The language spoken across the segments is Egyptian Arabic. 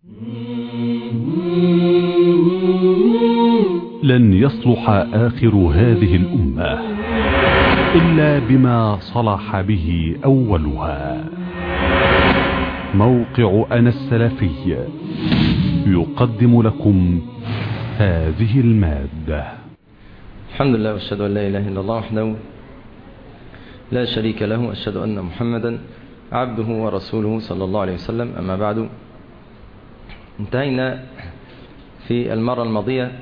لن يصلح آخر هذه الأمة إلا بما صلح به أولها موقع أنا السلفي يقدم لكم هذه المادة الحمد لله واشهد أن لا إله إلا الله وحده لا شريك له واشهد أن محمدا عبده ورسوله صلى الله عليه وسلم أما بعد انتهينا في المرة الماضية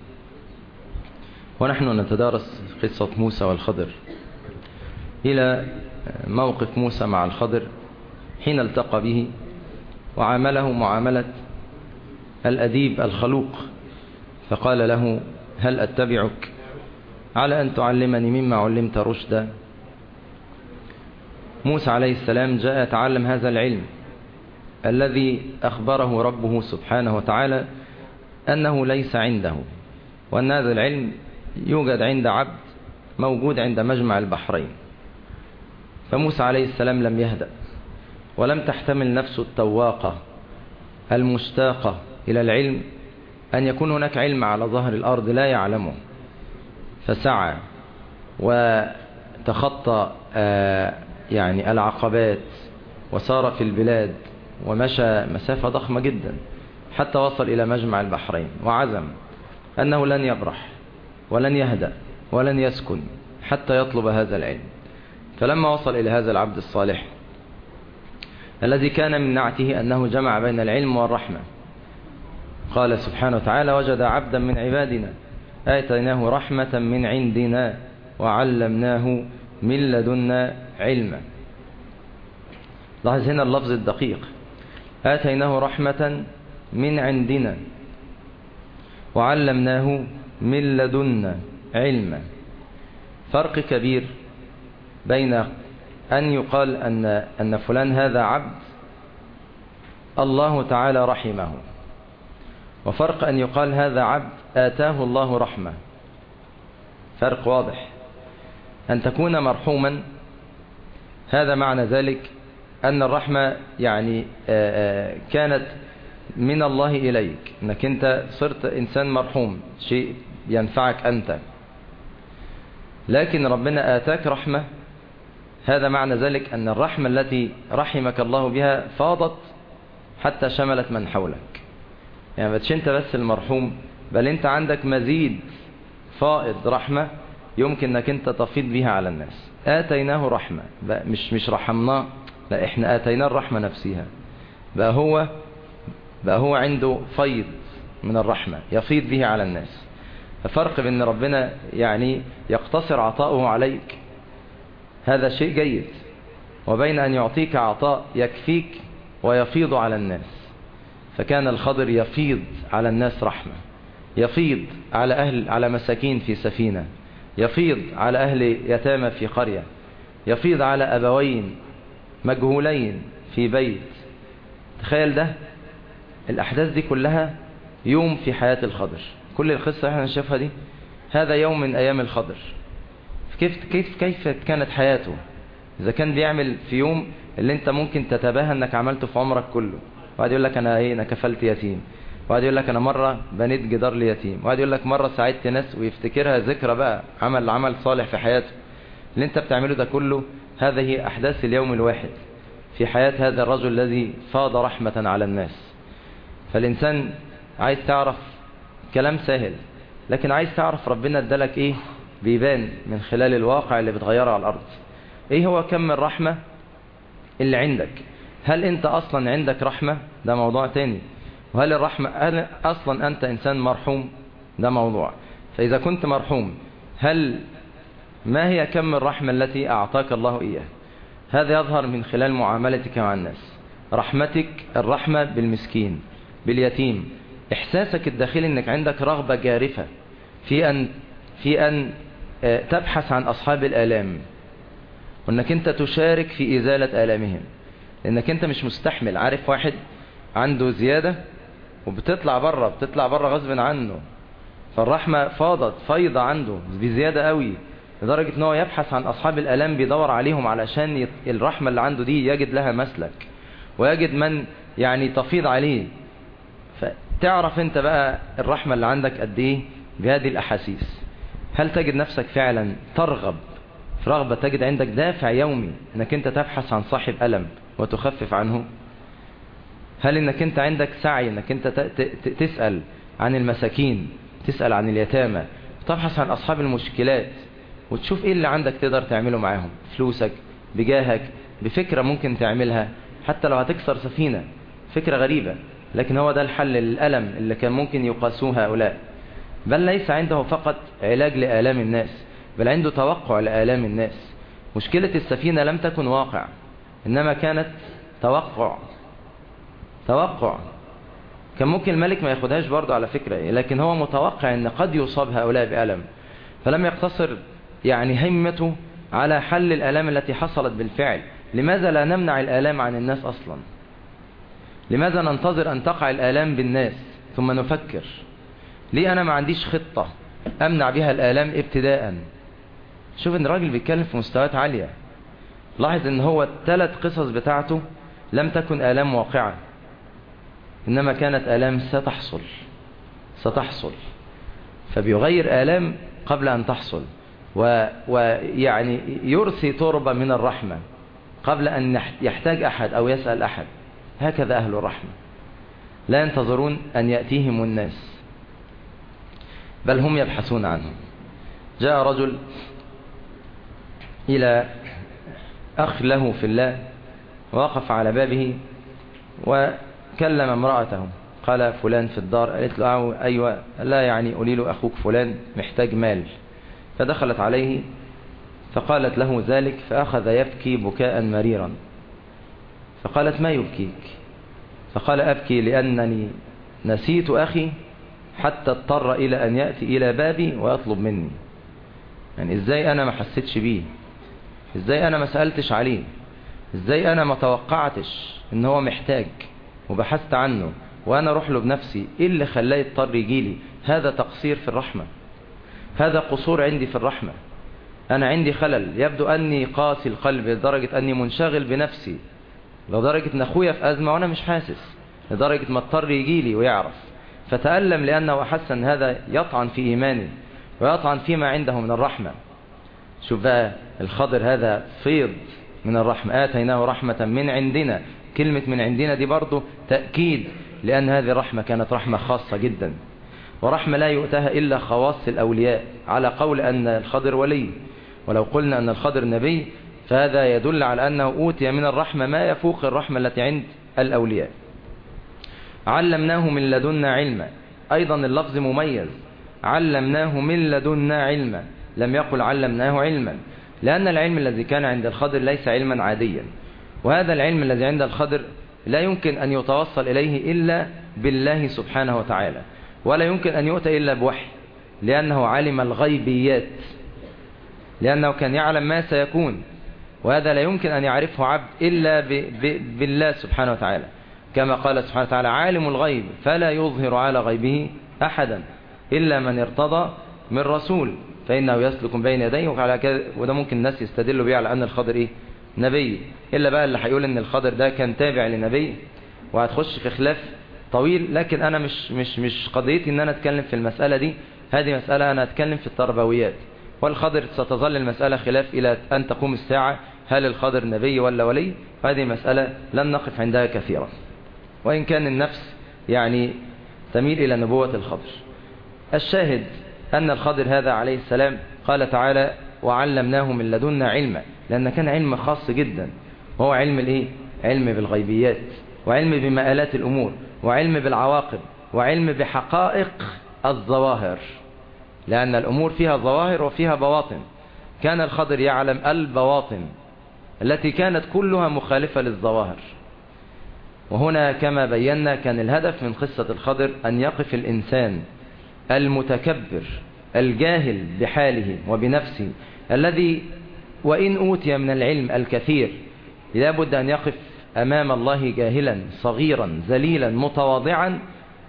ونحن نتدارس قصة موسى والخضر إلى موقف موسى مع الخضر حين التقى به وعامله معاملة الأديب الخلوق فقال له هل أتبعك على أن تعلمني مما علمت رشدا موسى عليه السلام جاء يتعلم هذا العلم الذي أخبره ربه سبحانه وتعالى أنه ليس عنده وأن هذا العلم يوجد عند عبد موجود عند مجمع البحرين فموسى عليه السلام لم يهدأ ولم تحتمل نفسه التواقة المشتاقة إلى العلم أن يكون هناك علم على ظهر الأرض لا يعلمه فسعى وتخطى يعني العقبات وسار في البلاد ومشى مسافة ضخمة جدا حتى وصل إلى مجمع البحرين وعزم أنه لن يبرح ولن يهدأ ولن يسكن حتى يطلب هذا العلم فلما وصل إلى هذا العبد الصالح الذي كان من نعته أنه جمع بين العلم والرحمة قال سبحانه وتعالى وجد عبدا من عبادنا آتيناه رحمة من عندنا وعلمناه من لدنا علما لاحظ هنا اللفظ الدقيق آتيناه رحمة من عندنا وعلمناه من لدنا علما فرق كبير بين أن يقال أن, أن فلان هذا عبد الله تعالى رحمه وفرق أن يقال هذا عبد آتاه الله رحمة فرق واضح أن تكون مرحوما هذا معنى ذلك أن الرحمة يعني كانت من الله إليك أنك أنت صرت إنسان مرحوم شيء ينفعك أنت لكن ربنا آتاك رحمة هذا معنى ذلك أن الرحمة التي رحمك الله بها فاضت حتى شملت من حولك يعني ما انت بس المرحوم بل انت عندك مزيد فائض رحمة يمكن انك انت تفيض بها على الناس آتيناه رحمة مش مش رحمناه لا احنا آتيناه الرحمة نفسها بقى هو بقى هو عنده فيض من الرحمة يفيض به على الناس ففرق بين ربنا يعني يقتصر عطاؤه عليك هذا شيء جيد وبين أن يعطيك عطاء يكفيك ويفيض على الناس فكان الخضر يفيض على الناس رحمة يفيض على أهل على مساكين في سفينة يفيض على أهل يتامى في قرية يفيض على أبوين مجهولين في بيت تخيل ده الأحداث دي كلها يوم في حياة الخضر كل القصة احنا نشوفها دي هذا يوم من أيام الخضر كيف كيف كيف كانت حياته إذا كان بيعمل في يوم اللي انت ممكن تتباهى انك عملته في عمرك كله واحد يقول لك انا ايه انا كفلت يتيم واحد يقول لك انا مره بنيت جدار ليتيم واحد يقول لك مره ساعدت ناس ويفتكرها ذكرى بقى عمل عمل صالح في حياته اللي انت بتعمله ده كله هذه احداث اليوم الواحد في حياه هذا الرجل الذي فاض رحمه على الناس فالانسان عايز تعرف كلام سهل لكن عايز تعرف ربنا ادالك ايه بيبان من خلال الواقع اللي بتغيره على الارض ايه هو كم الرحمه اللي عندك هل انت اصلا عندك رحمة ده موضوع تاني وهل الرحمة هل اصلا انت انسان مرحوم ده موضوع فاذا كنت مرحوم هل ما هي كم الرحمة التي اعطاك الله اياه هذا يظهر من خلال معاملتك مع الناس رحمتك الرحمة بالمسكين باليتيم احساسك الداخلي انك عندك رغبة جارفة في ان في ان تبحث عن اصحاب الالام وانك انت تشارك في ازالة الامهم لانك انت مش مستحمل عارف واحد عنده زيادة وبتطلع بره بتطلع بره غصب عنه فالرحمة فاضت فيضة عنده بزيادة قوي لدرجة ان هو يبحث عن اصحاب الالام بيدور عليهم علشان يت... الرحمة اللي عنده دي يجد لها مسلك ويجد من يعني تفيض عليه تعرف انت بقى الرحمة اللي عندك قد ايه بهذه الأحاسيس هل تجد نفسك فعلا ترغب في رغبة تجد عندك دافع يومي انك انت تبحث عن صاحب ألم وتخفف عنه هل انك انت عندك سعي انك انت تسأل عن المساكين تسأل عن اليتامى تبحث عن أصحاب المشكلات وتشوف ايه اللي عندك تقدر تعمله معاهم فلوسك بجاهك بفكرة ممكن تعملها حتى لو هتكسر سفينة فكرة غريبة لكن هو ده الحل للألم اللي كان ممكن يقاسوه هؤلاء بل ليس عنده فقط علاج لآلام الناس بل عنده توقع لآلام الناس مشكلة السفينة لم تكن واقع إنما كانت توقع توقع كان ممكن الملك ما ياخدهاش برضه على فكرة لكن هو متوقع ان قد يصاب هؤلاء بألم فلم يقتصر يعني همته على حل الآلام التي حصلت بالفعل لماذا لا نمنع الآلام عن الناس أصلا لماذا ننتظر أن تقع الآلام بالناس ثم نفكر ليه أنا ما عنديش خطة أمنع بها الآلام ابتداء شوف ان الراجل بيتكلم في مستويات عالية لاحظ ان هو الثلاث قصص بتاعته لم تكن آلام واقعة إنما كانت آلام ستحصل ستحصل فبيغير آلام قبل أن تحصل ويعني يرثي تربة من الرحمة قبل أن يحتاج أحد أو يسأل أحد هكذا أهل الرحمة لا ينتظرون أن يأتيهم الناس بل هم يبحثون عنهم جاء رجل إلى أخ له في الله وقف على بابه وكلم امرأته قال فلان في الدار قالت له أيوة لا يعني قولي له أخوك فلان محتاج مال فدخلت عليه فقالت له ذلك فأخذ يبكي بكاء مريرا فقالت ما يبكيك فقال أبكي لأنني نسيت أخي حتى اضطر إلى أن يأتي إلى بابي ويطلب مني يعني إزاي أنا ما حسيتش بيه إزاي أنا ما سألتش عليه إزاي أنا ما توقعتش إن هو محتاج وبحثت عنه وأنا أروح له بنفسي إيه اللي خلاه يضطر يجيلي هذا تقصير في الرحمة هذا قصور عندي في الرحمة أنا عندي خلل يبدو أني قاسي القلب لدرجة أني منشغل بنفسي لدرجة أن أخويا في أزمة وأنا مش حاسس لدرجة ما اضطر يجيلي ويعرف فتألم لأنه أحس أن هذا يطعن في إيماني ويطعن فيما عنده من الرحمة شوف بقى الخضر هذا فيض من الرحمة آتيناه رحمة من عندنا كلمة من عندنا دي برضو تأكيد لأن هذه الرحمة كانت رحمة خاصة جدا ورحمة لا يؤتها إلا خواص الأولياء على قول أن الخضر ولي ولو قلنا أن الخضر نبي فهذا يدل على أنه أوتي من الرحمة ما يفوق الرحمة التي عند الأولياء علمناه من لدنا علما أيضا اللفظ مميز علمناه من لدنا علما لم يقل علمناه علما لأن العلم الذي كان عند الخضر ليس علما عاديا وهذا العلم الذي عند الخضر لا يمكن أن يتوصل إليه إلا بالله سبحانه وتعالى ولا يمكن أن يؤتى إلا بوحي لأنه علم الغيبيات لأنه كان يعلم ما سيكون وهذا لا يمكن أن يعرفه عبد إلا ب ب بالله سبحانه وتعالى كما قال سبحانه وتعالى عالم الغيب فلا يظهر على غيبه أحدا إلا من ارتضى من رسول فإنه يسلك بين يديه وعلى كده وده ممكن الناس يستدلوا بيه على أن الخضر إيه نبي إلا بقى اللي هيقول أن الخضر ده كان تابع لنبي وهتخش في خلاف طويل لكن أنا مش مش مش قضيتي أن أنا أتكلم في المسألة دي هذه مسألة أنا أتكلم في التربويات والخضر ستظل المسألة خلاف إلى أن تقوم الساعة هل الخضر نبي ولا ولي هذه مسألة لن نقف عندها كثيرا وإن كان النفس يعني تميل إلى نبوة الخضر الشاهد أن الخضر هذا عليه السلام قال تعالى وعلمناه من لدنا علما لأن كان علم خاص جدا وهو علم الايه علم بالغيبيات وعلم بمآلات الأمور وعلم بالعواقب وعلم بحقائق الظواهر لأن الأمور فيها ظواهر وفيها بواطن كان الخضر يعلم البواطن التي كانت كلها مخالفة للظواهر وهنا كما بينا كان الهدف من قصة الخضر أن يقف الإنسان المتكبر الجاهل بحاله وبنفسه الذي وإن أوتي من العلم الكثير لابد أن يقف أمام الله جاهلا صغيرا ذليلا متواضعا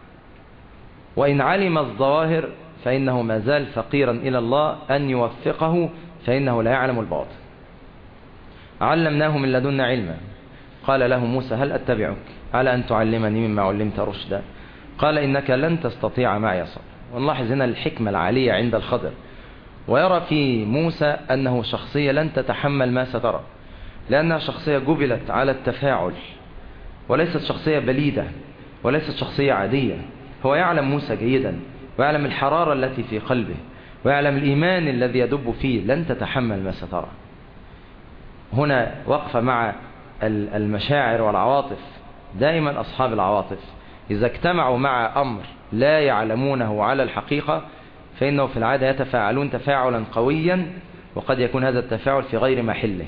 وإن علم الظواهر فإنه ما زال فقيرا إلى الله أن يوفقه فإنه لا يعلم الباطن علمناه من لدنا علما قال له موسى هل أتبعك على أن تعلمني مما علمت رشدا قال إنك لن تستطيع معي صبر ونلاحظ هنا الحكمة العالية عند الخضر ويرى في موسى أنه شخصية لن تتحمل ما سترى لأنها شخصية جبلت على التفاعل وليست شخصية بليدة وليست شخصية عادية هو يعلم موسى جيدا ويعلم الحرارة التي في قلبه ويعلم الإيمان الذي يدب فيه لن تتحمل ما سترى هنا وقف مع المشاعر والعواطف دائما أصحاب العواطف إذا اجتمعوا مع أمر لا يعلمونه على الحقيقة فإنه في العادة يتفاعلون تفاعلا قويا وقد يكون هذا التفاعل في غير محله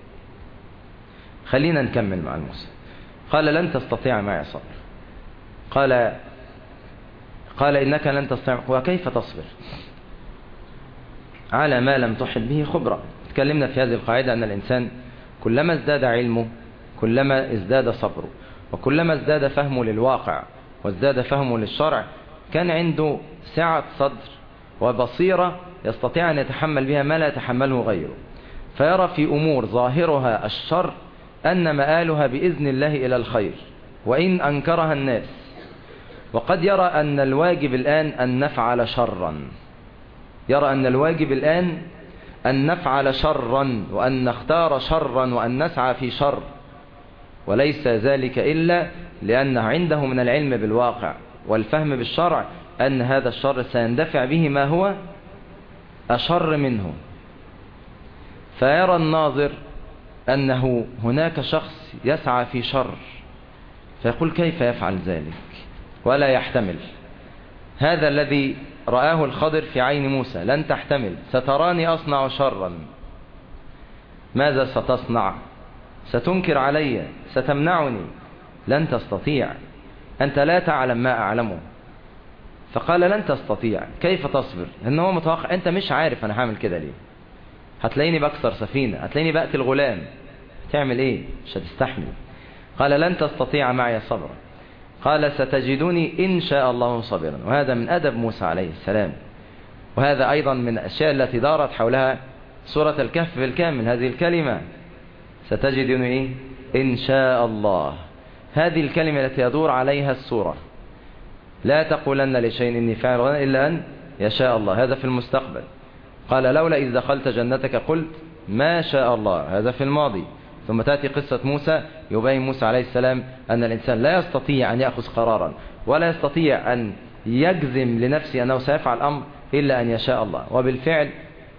خلينا نكمل مع الموسى قال لن تستطيع معي صبر قال قال إنك لن تستطيع وكيف تصبر على ما لم تحط به خبرة تكلمنا في هذه القاعدة أن الإنسان كلما ازداد علمه كلما ازداد صبره وكلما ازداد فهمه للواقع وازداد فهمه للشرع كان عنده سعة صدر وبصيرة يستطيع أن يتحمل بها ما لا يتحمله غيره فيرى في أمور ظاهرها الشر أن مآلها بإذن الله إلى الخير وإن أنكرها الناس وقد يرى أن الواجب الآن أن نفعل شرا يرى أن الواجب الآن أن نفعل شرا وأن نختار شرا وأن نسعى في شر وليس ذلك إلا لأنه عنده من العلم بالواقع والفهم بالشرع أن هذا الشر سيندفع به ما هو أشر منه فيرى الناظر أنه هناك شخص يسعى في شر فيقول كيف يفعل ذلك ولا يحتمل هذا الذي رآه الخضر في عين موسى لن تحتمل ستراني أصنع شرا ماذا ستصنع ستنكر علي ستمنعني لن تستطيع أنت لا تعلم ما أعلمه فقال لن تستطيع كيف تصبر لأنه هو متوقع أنت مش عارف أنا هعمل كده ليه هتلاقيني بكسر سفينة هتلاقيني بقتل غلام تعمل ايه مش هتستحمل قال لن تستطيع معي صبرا قال ستجدوني إن شاء الله صابرا وهذا من أدب موسى عليه السلام وهذا أيضا من الأشياء التي دارت حولها سورة الكهف بالكامل هذه الكلمة ستجدني إيه؟ إن شاء الله هذه الكلمة التي يدور عليها السورة لا تقولن لشيء إني فاعل غدا إلا أن يشاء الله هذا في المستقبل قال لولا إذ دخلت جنتك قلت ما شاء الله هذا في الماضي ثم تأتي قصة موسى يبين موسى عليه السلام أن الإنسان لا يستطيع أن يأخذ قرارا ولا يستطيع أن يجزم لنفسه أنه سيفعل الأمر إلا أن يشاء الله وبالفعل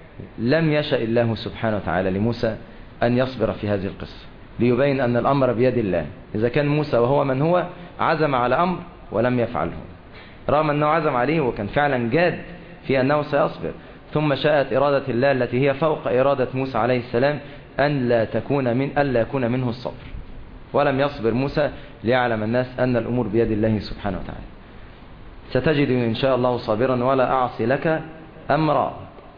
لم يشاء الله سبحانه وتعالى لموسى أن يصبر في هذه القصة ليبين أن الأمر بيد الله إذا كان موسى وهو من هو عزم على أمر ولم يفعله رغم أنه عزم عليه وكان فعلا جاد في أنه سيصبر ثم شاءت إرادة الله التي هي فوق إرادة موسى عليه السلام أن لا تكون من ألا يكون منه الصبر ولم يصبر موسى ليعلم الناس أن الأمور بيد الله سبحانه وتعالى ستجد إن شاء الله صابرا ولا أعصي لك أمرا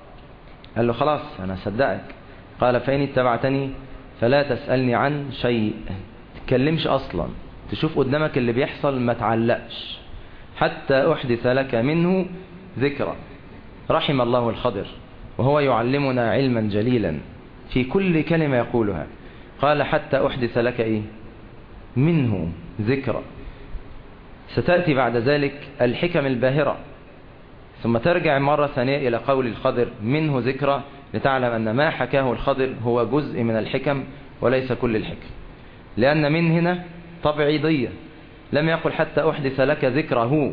قال له خلاص أنا صدقك قال فإن اتبعتني فلا تسألني عن شيء تتكلمش أصلا تشوف قدامك اللي بيحصل ما تعلقش حتى أحدث لك منه ذكرى رحم الله الخضر وهو يعلمنا علما جليلا في كل كلمة يقولها قال حتى أحدث لك إيه منه ذكرى ستأتي بعد ذلك الحكم الباهرة ثم ترجع مرة ثانية إلى قول الخضر منه ذكرى لتعلم أن ما حكاه الخضر هو جزء من الحكم وليس كل الحكم لأن من هنا طبعيضية لم يقل حتى أحدث لك ذكره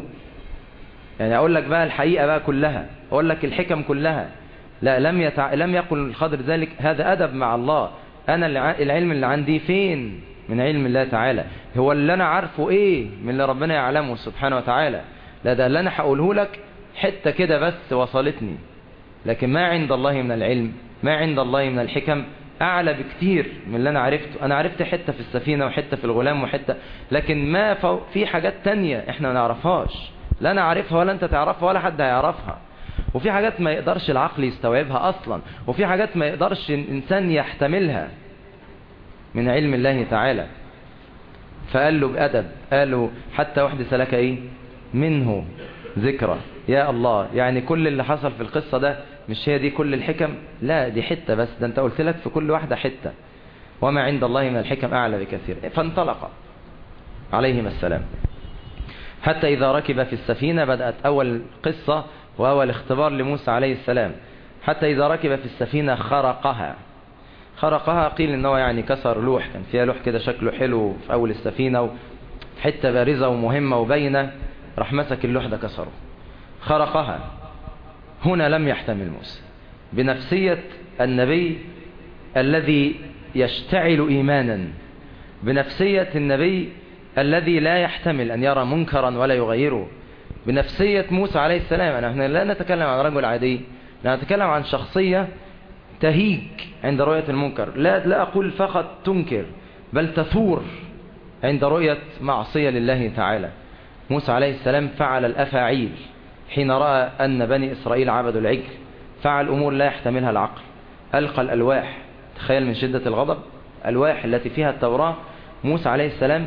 يعني أقول لك بقى الحقيقة بقى كلها أقول لك الحكم كلها لا لم يتع... لم يقل الخضر ذلك هذا أدب مع الله أنا العلم اللي عندي فين من علم الله تعالى هو اللي أنا عارفه إيه من اللي ربنا يعلمه سبحانه وتعالى لا ده اللي أنا هقوله لك حتة كده بس وصلتني لكن ما عند الله من العلم ما عند الله من الحكم أعلى بكتير من اللي أنا عرفته أنا عرفت حتة في السفينة وحتة في الغلام وحتة لكن ما فو... في حاجات تانية إحنا ما نعرفهاش لا أنا عارفها ولا أنت تعرفها ولا حد هيعرفها وفي حاجات ما يقدرش العقل يستوعبها أصلا وفي حاجات ما يقدرش الإنسان يحتملها من علم الله تعالى فقال له بأدب قالوا حتى أحدث لك إيه منه ذكرى يا الله يعني كل اللي حصل في القصة ده مش هي دي كل الحكم لا دي حتة بس ده انت قلت لك في كل واحدة حتة وما عند الله من الحكم أعلى بكثير فانطلق عليهما السلام حتى إذا ركب في السفينة بدأت أول قصة وأول اختبار لموسى عليه السلام حتى إذا ركب في السفينة خرقها خرقها قيل إنه يعني كسر لوح كان فيها لوح كده شكله حلو في أول السفينة حتة بارزة ومهمة وبينة راح مسك اللوح ده كسره خرقها هنا لم يحتمل موسى بنفسية النبي الذي يشتعل إيمانا بنفسية النبي الذي لا يحتمل أن يرى منكرا ولا يغيره بنفسية موسى عليه السلام نحن لا نتكلم عن رجل عادي لا نتكلم عن شخصية تهيج عند رؤية المنكر لا, لا أقول فقط تنكر بل تثور عند رؤية معصية لله تعالى موسى عليه السلام فعل الأفاعيل حين رأى أن بني إسرائيل عبدوا العجل فعل أمور لا يحتملها العقل ألقى الألواح تخيل من شدة الغضب الألواح التي فيها التوراة موسى عليه السلام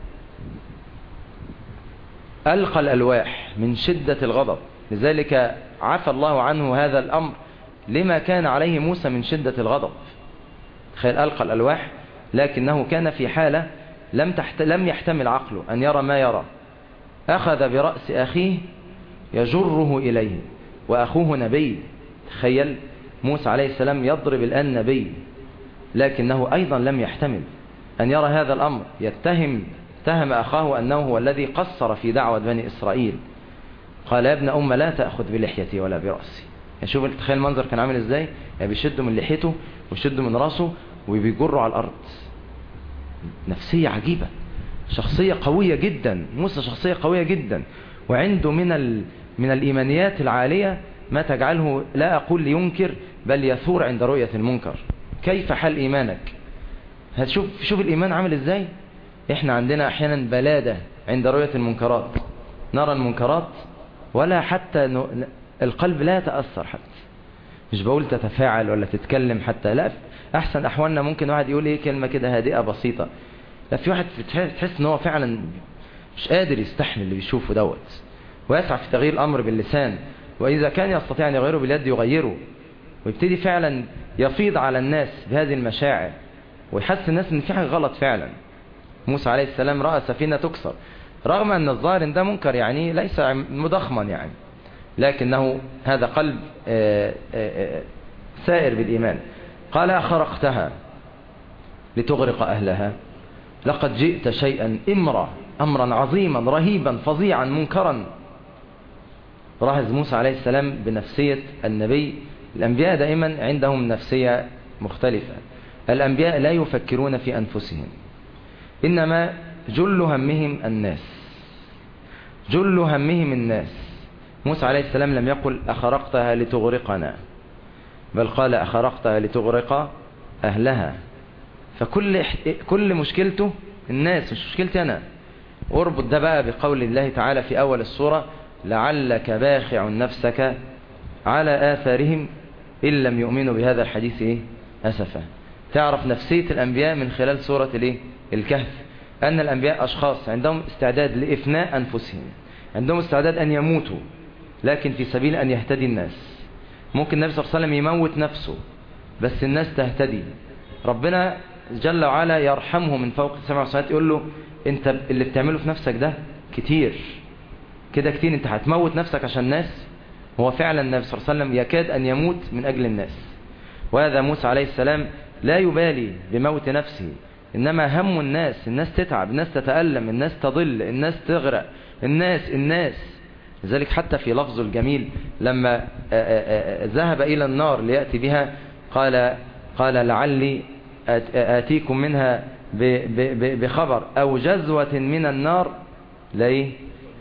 ألقى الألواح من شدة الغضب لذلك عفى الله عنه هذا الأمر لما كان عليه موسى من شدة الغضب تخيل ألقى الألواح لكنه كان في حالة لم, تحت لم يحتمل عقله أن يرى ما يرى أخذ برأس أخيه يجره إليه وأخوه نبي تخيل موسى عليه السلام يضرب الآن نبي لكنه أيضا لم يحتمل أن يرى هذا الأمر يتهم اتهم أخاه أنه هو الذي قصر في دعوة بني إسرائيل قال يا ابن أم لا تأخذ بلحيتي ولا برأسي يعني شوف تخيل المنظر كان عامل ازاي يعني بيشده من لحيته ويشده من راسه وبيجره على الأرض نفسية عجيبة شخصية قوية جدا موسى شخصية قوية جدا وعنده من ال... من الإيمانيات العالية ما تجعله لا أقول لينكر بل يثور عند رؤية المنكر كيف حال إيمانك هتشوف شوف الإيمان عامل إزاي إحنا عندنا أحيانا بلادة عند رؤية المنكرات نرى المنكرات ولا حتى ن... القلب لا يتأثر حتى مش بقول تتفاعل ولا تتكلم حتى لا أحسن أحوالنا ممكن واحد يقول إيه كلمة كده هادئة بسيطة لا في واحد تحس ان هو فعلا مش قادر يستحمل اللي بيشوفه دوت ويسعى في تغيير الأمر باللسان وإذا كان يستطيع أن يغيره باليد يغيره ويبتدي فعلا يفيض على الناس بهذه المشاعر ويحس الناس ان في حاجة غلط فعلا موسى عليه السلام رأى سفينة تكسر رغم أن الظاهر ده منكر يعني ليس مضخما يعني لكنه هذا قلب آآ آآ سائر بالإيمان قال أخرقتها لتغرق أهلها لقد جئت شيئا إمرا أمرا عظيما رهيبا فظيعا منكرا لاحظ موسى عليه السلام بنفسية النبي الأنبياء دائما عندهم نفسية مختلفة الأنبياء لا يفكرون في أنفسهم إنما جل همهم الناس جل همهم الناس موسى عليه السلام لم يقل أخرقتها لتغرقنا بل قال أخرقتها لتغرق أهلها فكل كل مشكلته الناس مش مشكلتي أنا اربط ده بقى بقول الله تعالى في أول السورة لعلك باخع نفسك على آثارهم إن لم يؤمنوا بهذا الحديث إيه؟ أسفا تعرف نفسية الأنبياء من خلال سورة الإيه؟ الكهف أن الأنبياء أشخاص عندهم استعداد لإفناء أنفسهم عندهم استعداد أن يموتوا لكن في سبيل أن يهتدي الناس ممكن النبي صلى الله عليه وسلم يموت نفسه بس الناس تهتدي ربنا جل وعلا يرحمه من فوق السماء والسماوات يقول له انت اللي بتعمله في نفسك ده كتير كده كتير انت هتموت نفسك عشان الناس هو فعلا النبي صلى الله عليه وسلم يكاد ان يموت من اجل الناس وهذا موسى عليه السلام لا يبالي بموت نفسه انما هم الناس الناس تتعب الناس تتألم الناس تضل الناس تغرق الناس الناس لذلك حتى في لفظه الجميل لما ذهب إلى النار ليأتي بها قال قال لعلي آتيكم منها بخبر أو جزوة من النار ليه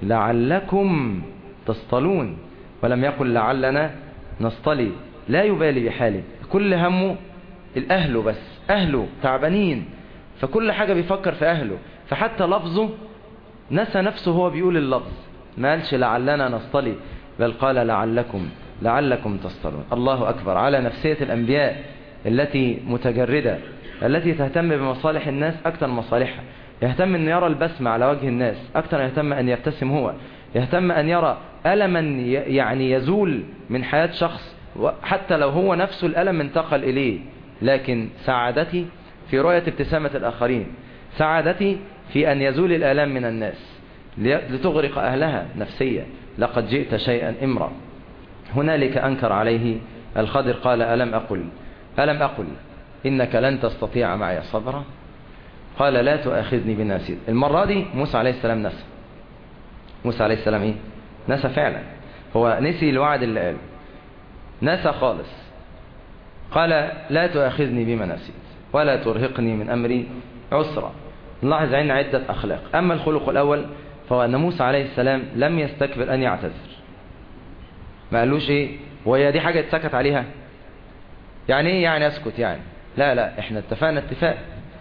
لعلكم تصطلون ولم يقل لعلنا نصطلي لا يبالي بحاله كل همه الأهل بس أهله تعبانين فكل حاجة بيفكر في أهله فحتى لفظه نسى نفسه هو بيقول اللفظ ما قالش لعلنا نصطلي بل قال لعلكم لعلكم تصطلون الله أكبر على نفسية الأنبياء التي متجردة التي تهتم بمصالح الناس أكثر من مصالحها يهتم أن يرى البسمة على وجه الناس أكثر يهتم أن يبتسم هو يهتم أن يرى ألما يعني يزول من حياة شخص حتى لو هو نفسه الألم انتقل إليه لكن سعادتي في رؤية ابتسامة الآخرين سعادتي في أن يزول الآلام من الناس لتغرق أهلها نفسيا لقد جئت شيئا إمرا هنالك أنكر عليه الخضر قال ألم أقل ألم أقل إنك لن تستطيع معي صبرا قال لا تؤاخذني بناسي المرة دي موسى عليه السلام نسى موسى عليه السلام إيه نسى فعلا هو نسي الوعد اللي قاله نسى خالص قال لا تؤاخذني بما نسيت ولا ترهقني من أمري عسرا نلاحظ عندنا عدة أخلاق أما الخلق الأول فهو أن موسى عليه السلام لم يستكبر أن يعتذر ما قالوش إيه وهي دي حاجة اتسكت عليها يعني إيه يعني أسكت يعني لا لا إحنا اتفقنا اتفاق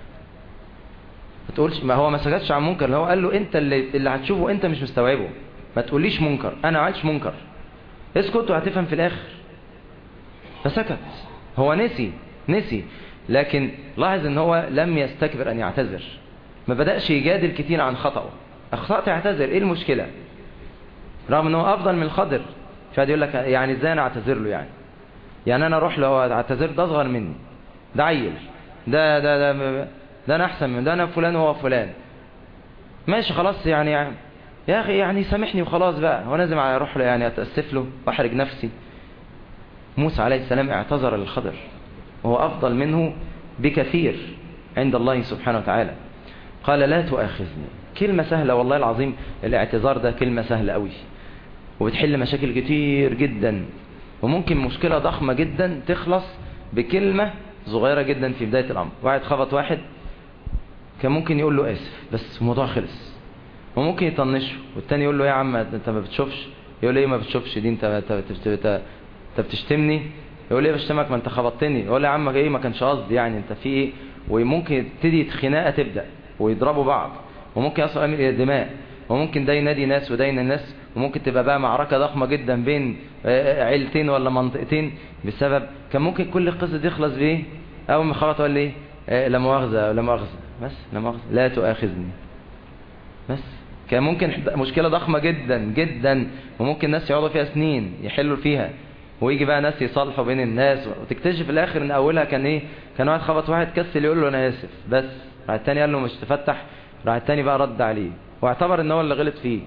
ما تقولش ما هو ما سكتش عن منكر هو قال له أنت اللي, اللي هتشوفه أنت مش مستوعبه ما تقوليش منكر أنا عايش منكر اسكت وهتفهم في الآخر فسكت هو نسي نسي لكن لاحظ ان هو لم يستكبر ان يعتذر ما بدأش يجادل كتير عن خطأه اخطأت اعتذر ايه المشكلة رغم انه افضل من الخضر فهذا يقول لك يعني ازاي انا اعتذر له يعني يعني انا اروح له اعتذر ده اصغر مني ده عيل ده ده ده ده انا احسن من ده انا فلان وهو فلان ماشي خلاص يعني, يعني يا اخي يعني سامحني وخلاص بقى هو لازم اروح له يعني اتاسف له واحرج نفسي موسى عليه السلام اعتذر للخضر وهو افضل منه بكثير عند الله سبحانه وتعالى قال لا تؤاخذني كلمة سهلة والله العظيم الاعتذار ده كلمة سهلة قوي وبتحل مشاكل كتير جدا وممكن مشكلة ضخمة جدا تخلص بكلمة صغيرة جدا في بداية الأمر واحد خبط واحد كان ممكن يقول له آسف بس الموضوع خلص وممكن يطنشه والتاني يقول له يا عم انت ما بتشوفش يقول له ايه ما بتشوفش دي انت انت بتشتمني يقول لي بشتمك ما انت خبطتني يقول لي يا عم ايه ما كانش قصدي يعني انت في ايه وممكن تبتدي خناقه تبدا ويضربوا بعض وممكن يصل امر الى الدماء وممكن ده ينادي ناس وده ينادي ناس وممكن تبقى بقى معركه ضخمه جدا بين عيلتين ولا منطقتين بسبب كان ممكن كل القصه دي تخلص بايه اول ما خبط قال لي لا مؤاخذه لا مؤاخذه بس لا مؤاخذه لا تؤاخذني بس كان ممكن مشكله ضخمه جدا جدا وممكن الناس يقعدوا فيها سنين يحلوا فيها ويجي بقى ناس يصالحوا بين الناس وتكتشف في الاخر ان اولها كان ايه كان واحد خبط واحد كسل يقول له انا اسف بس راح التاني قال له مش تفتح راح التاني بقى رد عليه واعتبر ان هو اللي غلط فيه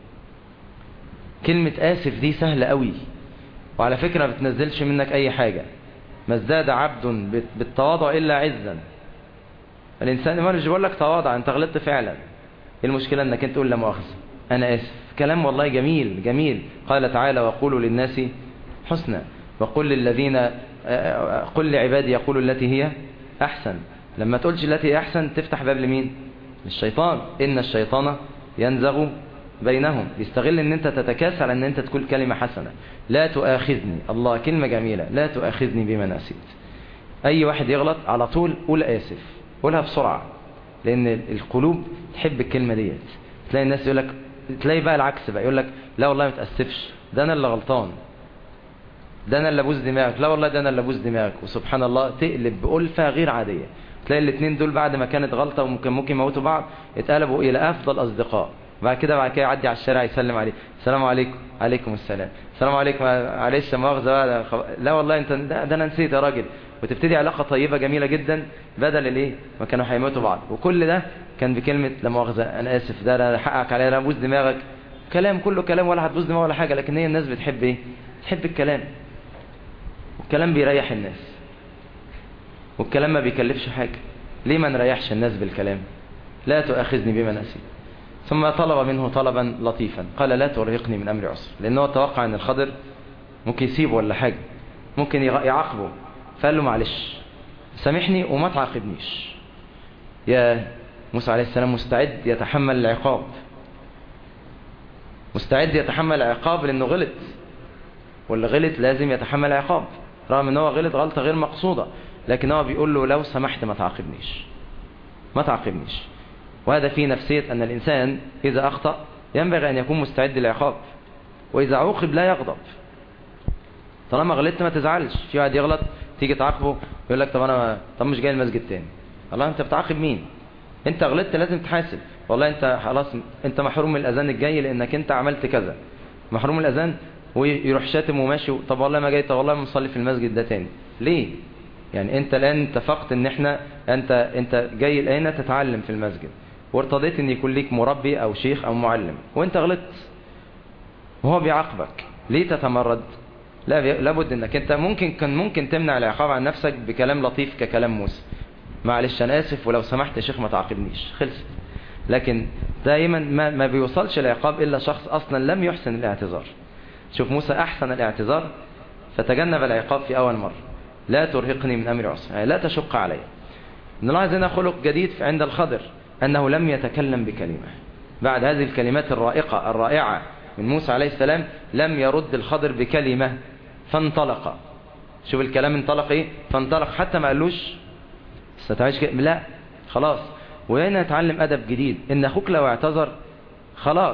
كلمة اسف دي سهلة قوي وعلى فكرة ما بتنزلش منك اي حاجة ما ازداد عبد بالتواضع الا عزا الانسان ما مش بقول لك تواضع انت غلطت فعلا المشكلة انك انت تقول لا مؤاخذة انا اسف كلام والله جميل جميل قال تعالى وقولوا للناس حسنى وقل للذين قل لعبادي يقولوا التي هي أحسن لما تقولش التي هي أحسن تفتح باب لمين للشيطان إن الشيطان ينزغ بينهم يستغل ان انت تتكاسل ان انت تقول كلمة حسنة لا تؤاخذني الله كلمة جميلة لا تؤاخذني بما نسيت اي واحد يغلط على طول قول اسف قولها بسرعة لان القلوب تحب الكلمة ديت تلاقي الناس يقول لك تلاقي بقى العكس بقى يقول لك لا والله ما تأسفش ده انا اللي غلطان ده انا اللي ابوس دماغك لا والله ده انا اللي ابوس دماغك وسبحان الله تقلب بألفة غير عادية تلاقي الاثنين دول بعد ما كانت غلطة وممكن ممكن يموتوا بعض اتقلبوا الى افضل اصدقاء بعد كده بعد كده يعدي على الشارع يسلم عليه السلام عليكم عليكم السلام السلام عليكم معلش مؤاخذه لا والله انت ده, ده انا نسيت يا راجل وتبتدي علاقه طيبه جميله جدا بدل الايه ما كانوا هيموتوا بعض وكل ده كان بكلمه لا مؤاخذه انا اسف ده انا حقك عليا انا ابوس دماغك كلام كله كلام ولا هتبوس دماغ ولا حاجه لكن هي الناس بتحب ايه تحب الكلام والكلام بيريح الناس والكلام ما بيكلفش حاجه ليه ما نريحش الناس بالكلام لا تؤاخذني بما نسيت ثم طلب منه طلبا لطيفا قال لا ترهقني من أمر عسر لأنه توقع أن الخضر ممكن يسيبه ولا حاجة ممكن يعاقبه فقال له معلش سامحني وما تعاقبنيش يا موسى عليه السلام مستعد يتحمل العقاب مستعد يتحمل العقاب لأنه غلط واللي غلط لازم يتحمل عقاب رغم ان هو غلط غلطة غير مقصودة لكن هو بيقول له لو سمحت ما تعاقبنيش ما تعاقبنيش وهذا في نفسية أن الإنسان إذا أخطأ ينبغي أن يكون مستعد للعقاب وإذا عوقب لا يغضب طالما غلطت ما تزعلش في واحد يغلط تيجي تعاقبه يقول لك طب أنا طب مش جاي المسجد تاني الله أنت بتعاقب مين أنت غلطت لازم تحاسب والله أنت خلاص أنت محروم من الأذان الجاي لأنك أنت عملت كذا محروم من الأذان ويروح شاتم وماشي طب والله ما جاي طب والله ما مصلي في المسجد ده تاني ليه يعني انت الان اتفقت ان احنا انت انت جاي الان تتعلم في المسجد وارتضيت ان يكون ليك مربي او شيخ او معلم وانت غلطت وهو بيعاقبك ليه تتمرد لا لابد انك انت ممكن كان ممكن تمنع العقاب عن نفسك بكلام لطيف ككلام موسى معلش انا اسف ولو سمحت يا شيخ ما تعاقبنيش خلصت لكن دائما ما, ما بيوصلش العقاب الا شخص اصلا لم يحسن الاعتذار شوف موسى احسن الاعتذار فتجنب العقاب في اول مرة لا ترهقني من امر عسر يعني لا تشق علي نلاحظ هنا خلق جديد عند الخضر انه لم يتكلم بكلمة بعد هذه الكلمات الرائقة الرائعة من موسى عليه السلام لم يرد الخضر بكلمة فانطلق شوف الكلام انطلق ايه فانطلق حتى ما قالوش ستعيش كده لا خلاص وهنا نتعلم ادب جديد ان اخوك لو اعتذر خلاص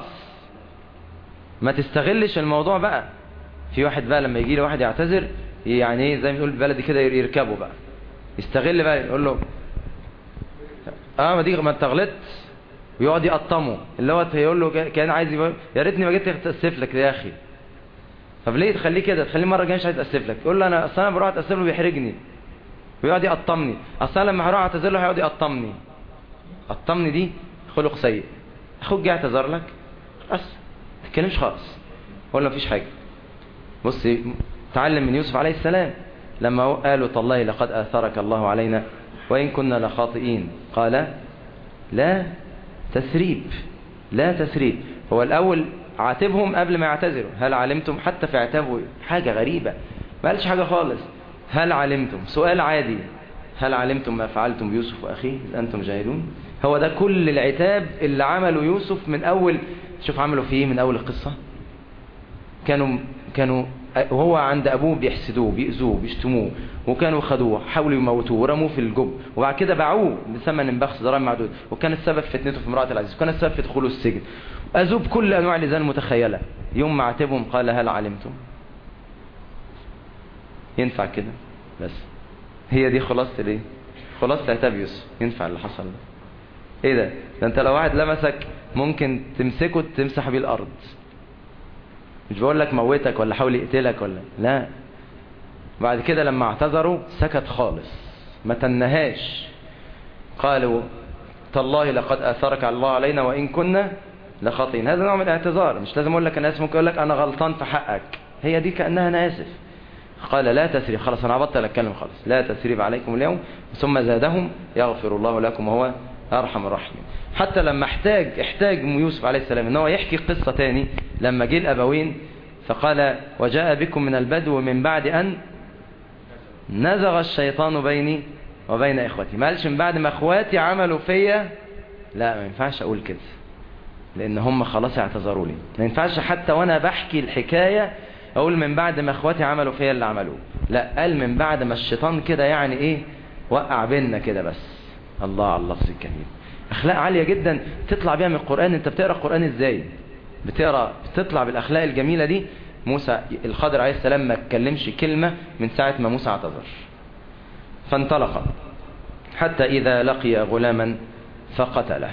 ما تستغلش الموضوع بقى في واحد بقى لما يجي له واحد يعتذر يعني ايه زي ما بنقول بلدي كده يركبه بقى يستغل بقى يقول له اه ما دي ما انت غلطت ويقعد يقطمه اللي هو يقول له كان عايز يبقى يا ريتني ما جيت اتاسف لك يا اخي طب ليه تخليه كده تخليه مره جايه مش عايز اتاسف لك يقول له انا اصل انا بروح اتاسف له بيحرجني ويقعد يقطمني اصل انا لما هروح اعتذر له هيقعد يقطمني قطمني دي خلق سيء اخوك جه اعتذر لك بس ما تتكلمش خالص ولا مفيش حاجه بص تعلم من يوسف عليه السلام لما قالوا تالله لقد اثرك الله علينا وان كنا لخاطئين قال لا تسريب لا تسريب هو الاول عاتبهم قبل ما يعتذروا هل علمتم حتى في عتابه حاجه غريبه ما قالش حاجه خالص هل علمتم سؤال عادي هل علمتم ما فعلتم بيوسف واخيه اذ انتم جاهلون هو ده كل العتاب اللي عمله يوسف من اول شوف عملوا فيه من اول القصه كانوا كانوا وهو عند ابوه بيحسدوه بيأذوه بيشتموه وكانوا خدوه حاولوا يموتوه ورموه في الجب وبعد كده باعوه بثمن بخس دراهم معدود وكان السبب في فتنته في امراه العزيز وكان السبب في دخوله السجن اذوه بكل انواع الاذان المتخيله يوم ما عاتبهم قال هل علمتم ينفع كده بس هي دي خلاصة الايه خلاصة عتاب يوسف ينفع اللي حصل ده ايه ده ده انت لو واحد لمسك ممكن تمسكه تمسح بيه الارض مش بقول لك موتك ولا حاول يقتلك ولا لا بعد كده لما اعتذروا سكت خالص ما تنهاش قالوا تالله لقد اثرك على الله علينا وان كنا لخاطئين هذا نوع من الاعتذار مش لازم اقول لك انا اسف ممكن اقول لك انا غلطان في حقك هي دي كانها انا اسف قال لا تسريب خلاص انا هبطل اتكلم خلاص لا تسريب عليكم اليوم ثم زادهم يغفر الله لكم وهو ارحم الراحمين حتى لما احتاج احتاج يوسف عليه السلام ان هو يحكي قصه تاني لما جه الابوين فقال وجاء بكم من البدو من بعد ان نزغ الشيطان بيني وبين اخوتي ما قالش من بعد ما اخواتي عملوا فيا لا ما ينفعش اقول كده لان هم خلاص اعتذروا لي ما ينفعش حتى وانا بحكي الحكايه اقول من بعد ما اخواتي عملوا فيا اللي عملوه لا قال من بعد ما الشيطان كده يعني ايه وقع بيننا كده بس الله على اللفظ الجميل اخلاق عاليه جدا تطلع بيها من القران انت بتقرا القران ازاي بتقرا بتطلع بالاخلاق الجميله دي موسى الخضر عليه السلام ما اتكلمش كلمه من ساعه ما موسى اعتذر فانطلق حتى اذا لقي غلاما فقتله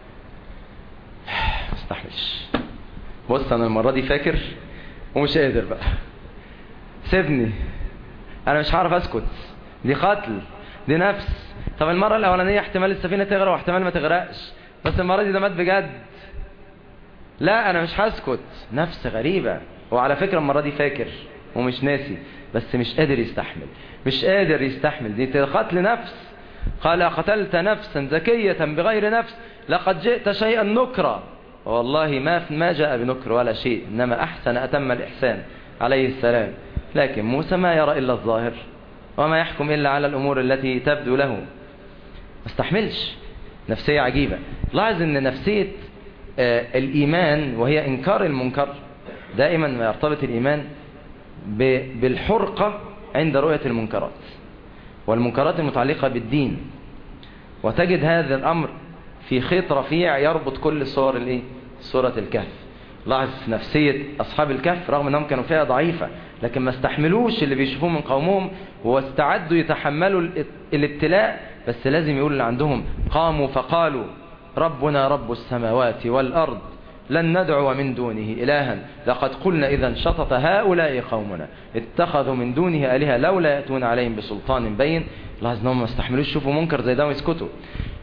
ما استحملش بص انا المره دي فاكر ومش قادر بقى سيبني انا مش هعرف اسكت دي قتل دي نفس طب المرة الاولانية احتمال السفينة تغرق واحتمال ما تغرقش بس المرة دي ده مات بجد لا انا مش هسكت نفس غريبة وعلى فكرة المرة دي فاكر ومش ناسي بس مش قادر يستحمل مش قادر يستحمل دي قتل نفس قال قتلت نفسا زكية بغير نفس لقد جئت شيئا نكرا والله ما ما جاء بنكر ولا شيء إنما أحسن أتم الإحسان عليه السلام لكن موسى ما يرى إلا الظاهر وما يحكم إلا على الأمور التي تبدو له ما استحملش نفسية عجيبة لاحظ أن نفسية آه الإيمان وهي إنكار المنكر دائما ما يرتبط الإيمان بالحرقة عند رؤية المنكرات والمنكرات المتعلقة بالدين وتجد هذا الأمر في خيط رفيع يربط كل صور الايه سورة الكهف لاحظ نفسية أصحاب الكهف رغم أنهم كانوا فيها ضعيفة لكن ما استحملوش اللي بيشوفوه من قومهم واستعدوا يتحملوا الابتلاء بس لازم يقول اللي عندهم قاموا فقالوا ربنا رب السماوات والأرض لن ندعو من دونه إلها لقد قلنا إذا شطط هؤلاء قومنا اتخذوا من دونه آلهة لولا يأتون عليهم بسلطان بين لاحظ أنهم ما استحملوش يشوفوا منكر زي ده ويسكتوا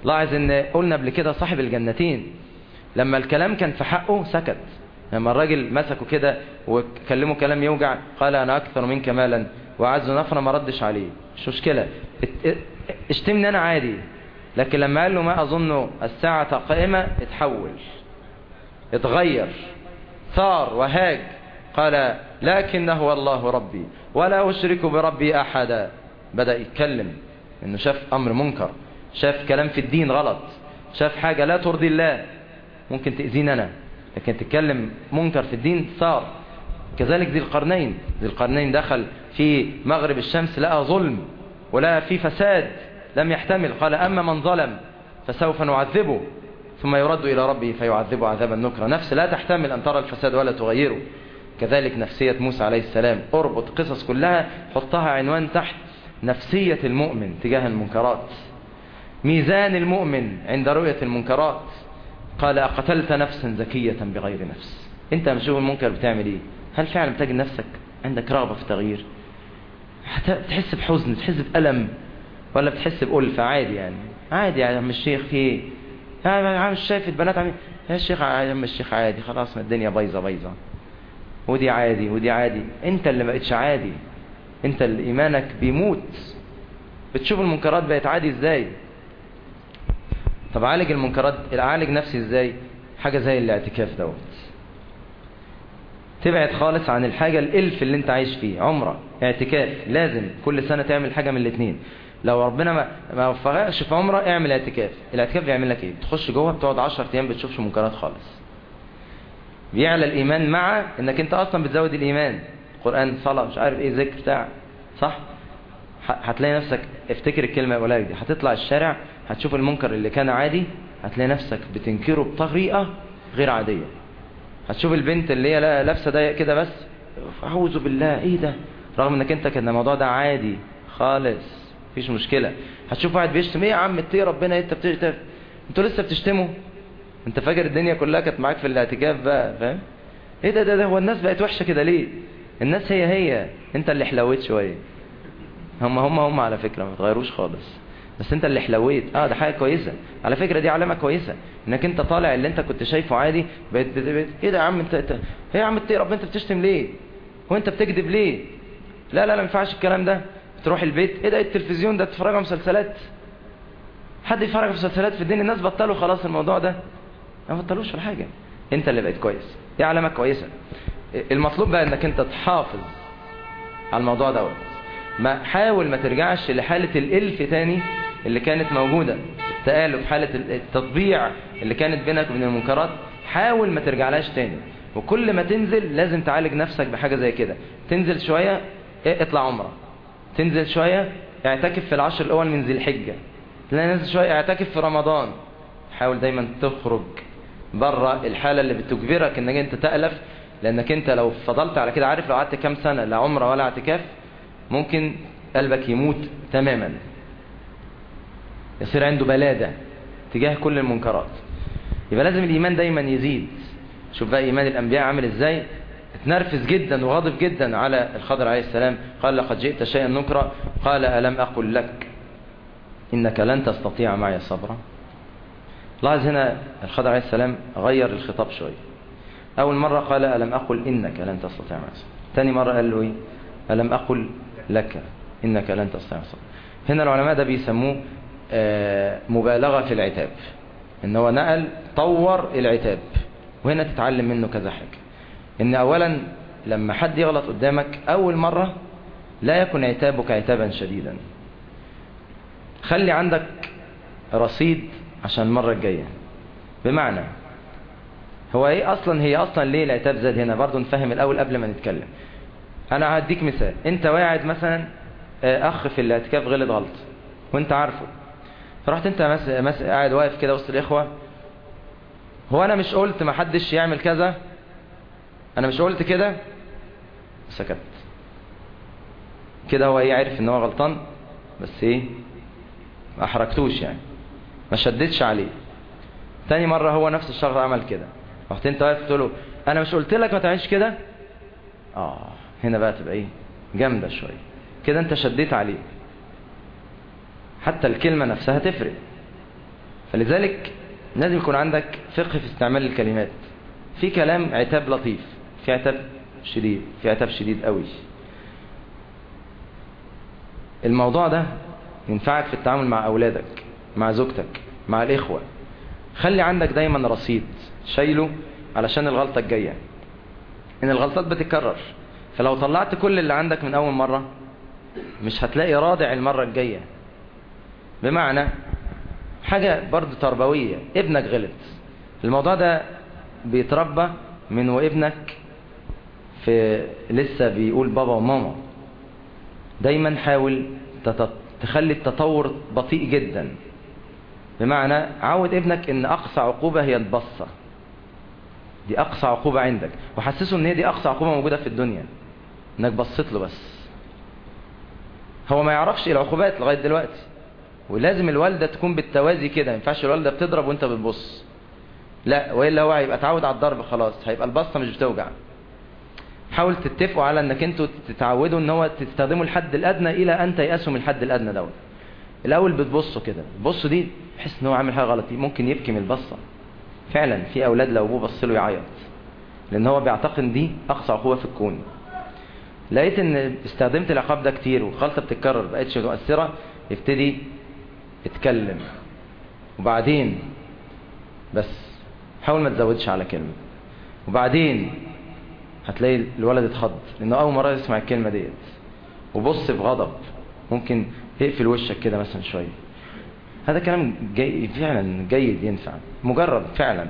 لاحظ ان قلنا قبل كده صاحب الجنتين لما الكلام كان في حقه سكت لما الراجل مسكه كده وكلمه كلام يوجع قال انا اكثر منك مالا وعز نفرا ما ردش عليه مش مشكلة اشتمني انا عادي لكن لما قال له ما اظن الساعة قائمة اتحول اتغير ثار وهاج قال لكنه والله ربي ولا أشرك بربي أحدا بدأ يتكلم انه شاف امر منكر شاف كلام في الدين غلط شاف حاجة لا ترضي الله ممكن تأذيني انا لكن تتكلم منكر في الدين صار كذلك ذي القرنين ذي القرنين دخل في مغرب الشمس لقى ظلم ولقى في فساد لم يحتمل قال أما من ظلم فسوف نعذبه ثم يرد إلى ربه فيعذبه عذابا نكرا نفس لا تحتمل أن ترى الفساد ولا تغيره كذلك نفسية موسى عليه السلام اربط قصص كلها حطها عنوان تحت نفسية المؤمن تجاه المنكرات ميزان المؤمن عند رؤية المنكرات قال أقتلت نفسا زكية بغير نفس انت مشوف المنكر بتعمل ايه هل فعلا بتجد نفسك عندك رغبة في التغيير تحس بحزن تحس بألم ولا بتحس بألفة عادي يعني عادي يا عم الشيخ في ايه يا عم شايف البنات عم يا الشيخ يا عم الشيخ عادي خلاص ما الدنيا بايظه بايظه ودي عادي ودي عادي انت اللي ما بقتش عادي انت اللي ايمانك بيموت بتشوف المنكرات بقت عادي ازاي طب عالج المنكرات اعالج نفسي ازاي حاجه زي الاعتكاف دوت تبعد خالص عن الحاجة الالف اللي انت عايش فيه عمرة اعتكاف لازم كل سنة تعمل حاجة من الاثنين لو ربنا ما ما وفقكش في عمرة اعمل اعتكاف الاعتكاف بيعمل لك ايه بتخش جوه بتقعد 10 ايام بتشوفش منكرات خالص بيعلى الايمان مع انك انت اصلا بتزود الايمان قرآن صلاة مش عارف ايه ذكر بتاع صح هتلاقي نفسك افتكر الكلمة القليلة دي هتطلع الشارع هتشوف المنكر اللي كان عادي هتلاقي نفسك بتنكره بطريقة غير عادية هتشوف البنت اللي هي لابسه ضيق كده بس اعوذ بالله ايه ده رغم انك انت كان الموضوع ده عادي خالص مفيش مشكله هتشوف واحد بيشتم ايه يا عم اتقي ربنا انت بتشتم انتوا لسه بتشتموا انت فاكر الدنيا كلها كانت معاك في الاعتكاف بقى فاهم ايه ده, ده ده هو الناس بقت وحشه كده ليه الناس هي هي انت اللي حلويت شويه هم هم هم على فكره ما تغيروش خالص بس انت اللي حلويت اه ده حاجه كويسه على فكره دي علامه كويسه انك انت طالع اللي انت كنت شايفه عادي بقيت بقيت ايه ده يا عم انت, انت ايه يا عم انت رب انت بتشتم ليه هو انت بتكذب ليه لا لا لا ما ينفعش الكلام ده تروح البيت ايه ده التلفزيون ده تتفرج على مسلسلات حد يتفرج على مسلسلات في الدنيا الناس بطلوا خلاص الموضوع ده ما بطلوش ولا حاجه انت اللي بقيت كويس دي علامه كويسه المطلوب بقى انك انت تحافظ على الموضوع دوت ما حاول ما ترجعش لحالة الالف تاني اللي كانت موجودة التآلف حالة التطبيع اللي كانت بينك وبين المنكرات حاول ما ترجعلهاش تاني وكل ما تنزل لازم تعالج نفسك بحاجة زي كده تنزل شوية اطلع عمرة تنزل شوية اعتكف في العشر الاول من ذي الحجة تلاقي ننزل شوية اعتكف في رمضان حاول دايما تخرج بره الحالة اللي بتجبرك انك انت تألف لانك انت لو فضلت على كده عارف لو قعدت كام سنة لا عمرة ولا اعتكاف ممكن قلبك يموت تماما يصير عنده بلادة تجاه كل المنكرات يبقى لازم الإيمان دايما يزيد شوف بقى إيمان الأنبياء عامل إزاي اتنرفز جدا وغاضب جدا على الخضر عليه السلام قال لقد جئت شيئا نكرا قال ألم أقل لك إنك لن تستطيع معي صبرا لاحظ هنا الخضر عليه السلام غير الخطاب شوية أول مرة قال ألم أقل إنك لن تستطيع معي صبرا ثاني مرة قال له إيه ألم أقل لك إنك لن تستطيع صبرا هنا العلماء ده بيسموه مبالغة في العتاب ان هو نقل طور العتاب وهنا تتعلم منه كذا حاجة ان اولا لما حد يغلط قدامك اول مرة لا يكن عتابك عتابا شديدا خلي عندك رصيد عشان المرة الجاية بمعنى هو ايه اصلا هي اصلا ليه العتاب زاد هنا برضو نفهم الاول قبل ما نتكلم انا هديك مثال انت واعد مثلا اخ في الاعتكاف غلط غلط وانت عارفه فرحت انت مس... مس... قاعد واقف كده وسط الاخوه هو انا مش قلت ما حدش يعمل كذا انا مش قلت كده سكت كده هو ايه عارف ان هو غلطان بس ايه ما احرجتوش يعني ما شدتش عليه تاني مرة هو نفس الشخص عمل كده رحت انت واقف تقول له انا مش قلت لك ما تعملش كده اه هنا بقى تبقى ايه جامده شويه كده انت شديت عليه حتى الكلمة نفسها تفرق فلذلك لازم يكون عندك فقه في استعمال الكلمات في كلام عتاب لطيف في عتاب شديد في عتاب شديد قوي الموضوع ده ينفعك في التعامل مع أولادك مع زوجتك مع الإخوة خلي عندك دايما رصيد شايله علشان الغلطة الجاية إن الغلطات بتتكرر فلو طلعت كل اللي عندك من أول مرة مش هتلاقي رادع المرة الجاية بمعنى حاجة برضو تربوية ابنك غلط الموضوع ده بيتربى من وابنك في لسه بيقول بابا وماما دايما حاول تخلي التطور بطيء جدا بمعنى عود ابنك ان اقصى عقوبة هي البصة دي اقصى عقوبة عندك وحسسه ان هي دي اقصى عقوبة موجودة في الدنيا انك بصيت له بس هو ما يعرفش العقوبات لغاية دلوقتي ولازم الوالدة تكون بالتوازي كده ما ينفعش الوالدة بتضرب وانت بتبص لا والا هو هيبقى اتعود على الضرب خلاص هيبقى البصة مش بتوجع حاول تتفقوا على انك انتوا تتعودوا ان هو تستخدموا الحد الادنى الى ان تيأسوا من الحد الادنى دوت الاول بتبصوا كده بصوا دي تحس ان هو عامل حاجه غلط ممكن يبكي من البصه فعلا في اولاد لو ابوه بص له يعيط لان هو بيعتقد دي اقصى عقوبه في الكون لقيت ان استخدمت العقاب ده كتير والخلطه بتتكرر بقتش مؤثره يبتدي يتكلم وبعدين بس حاول ما تزودش على كلمه وبعدين هتلاقي الولد اتخض لانه اول مره يسمع الكلمه ديت وبص بغضب ممكن اقفل وشك كده مثلا شويه هذا كلام جي فعلا جيد ينفع مجرد فعلا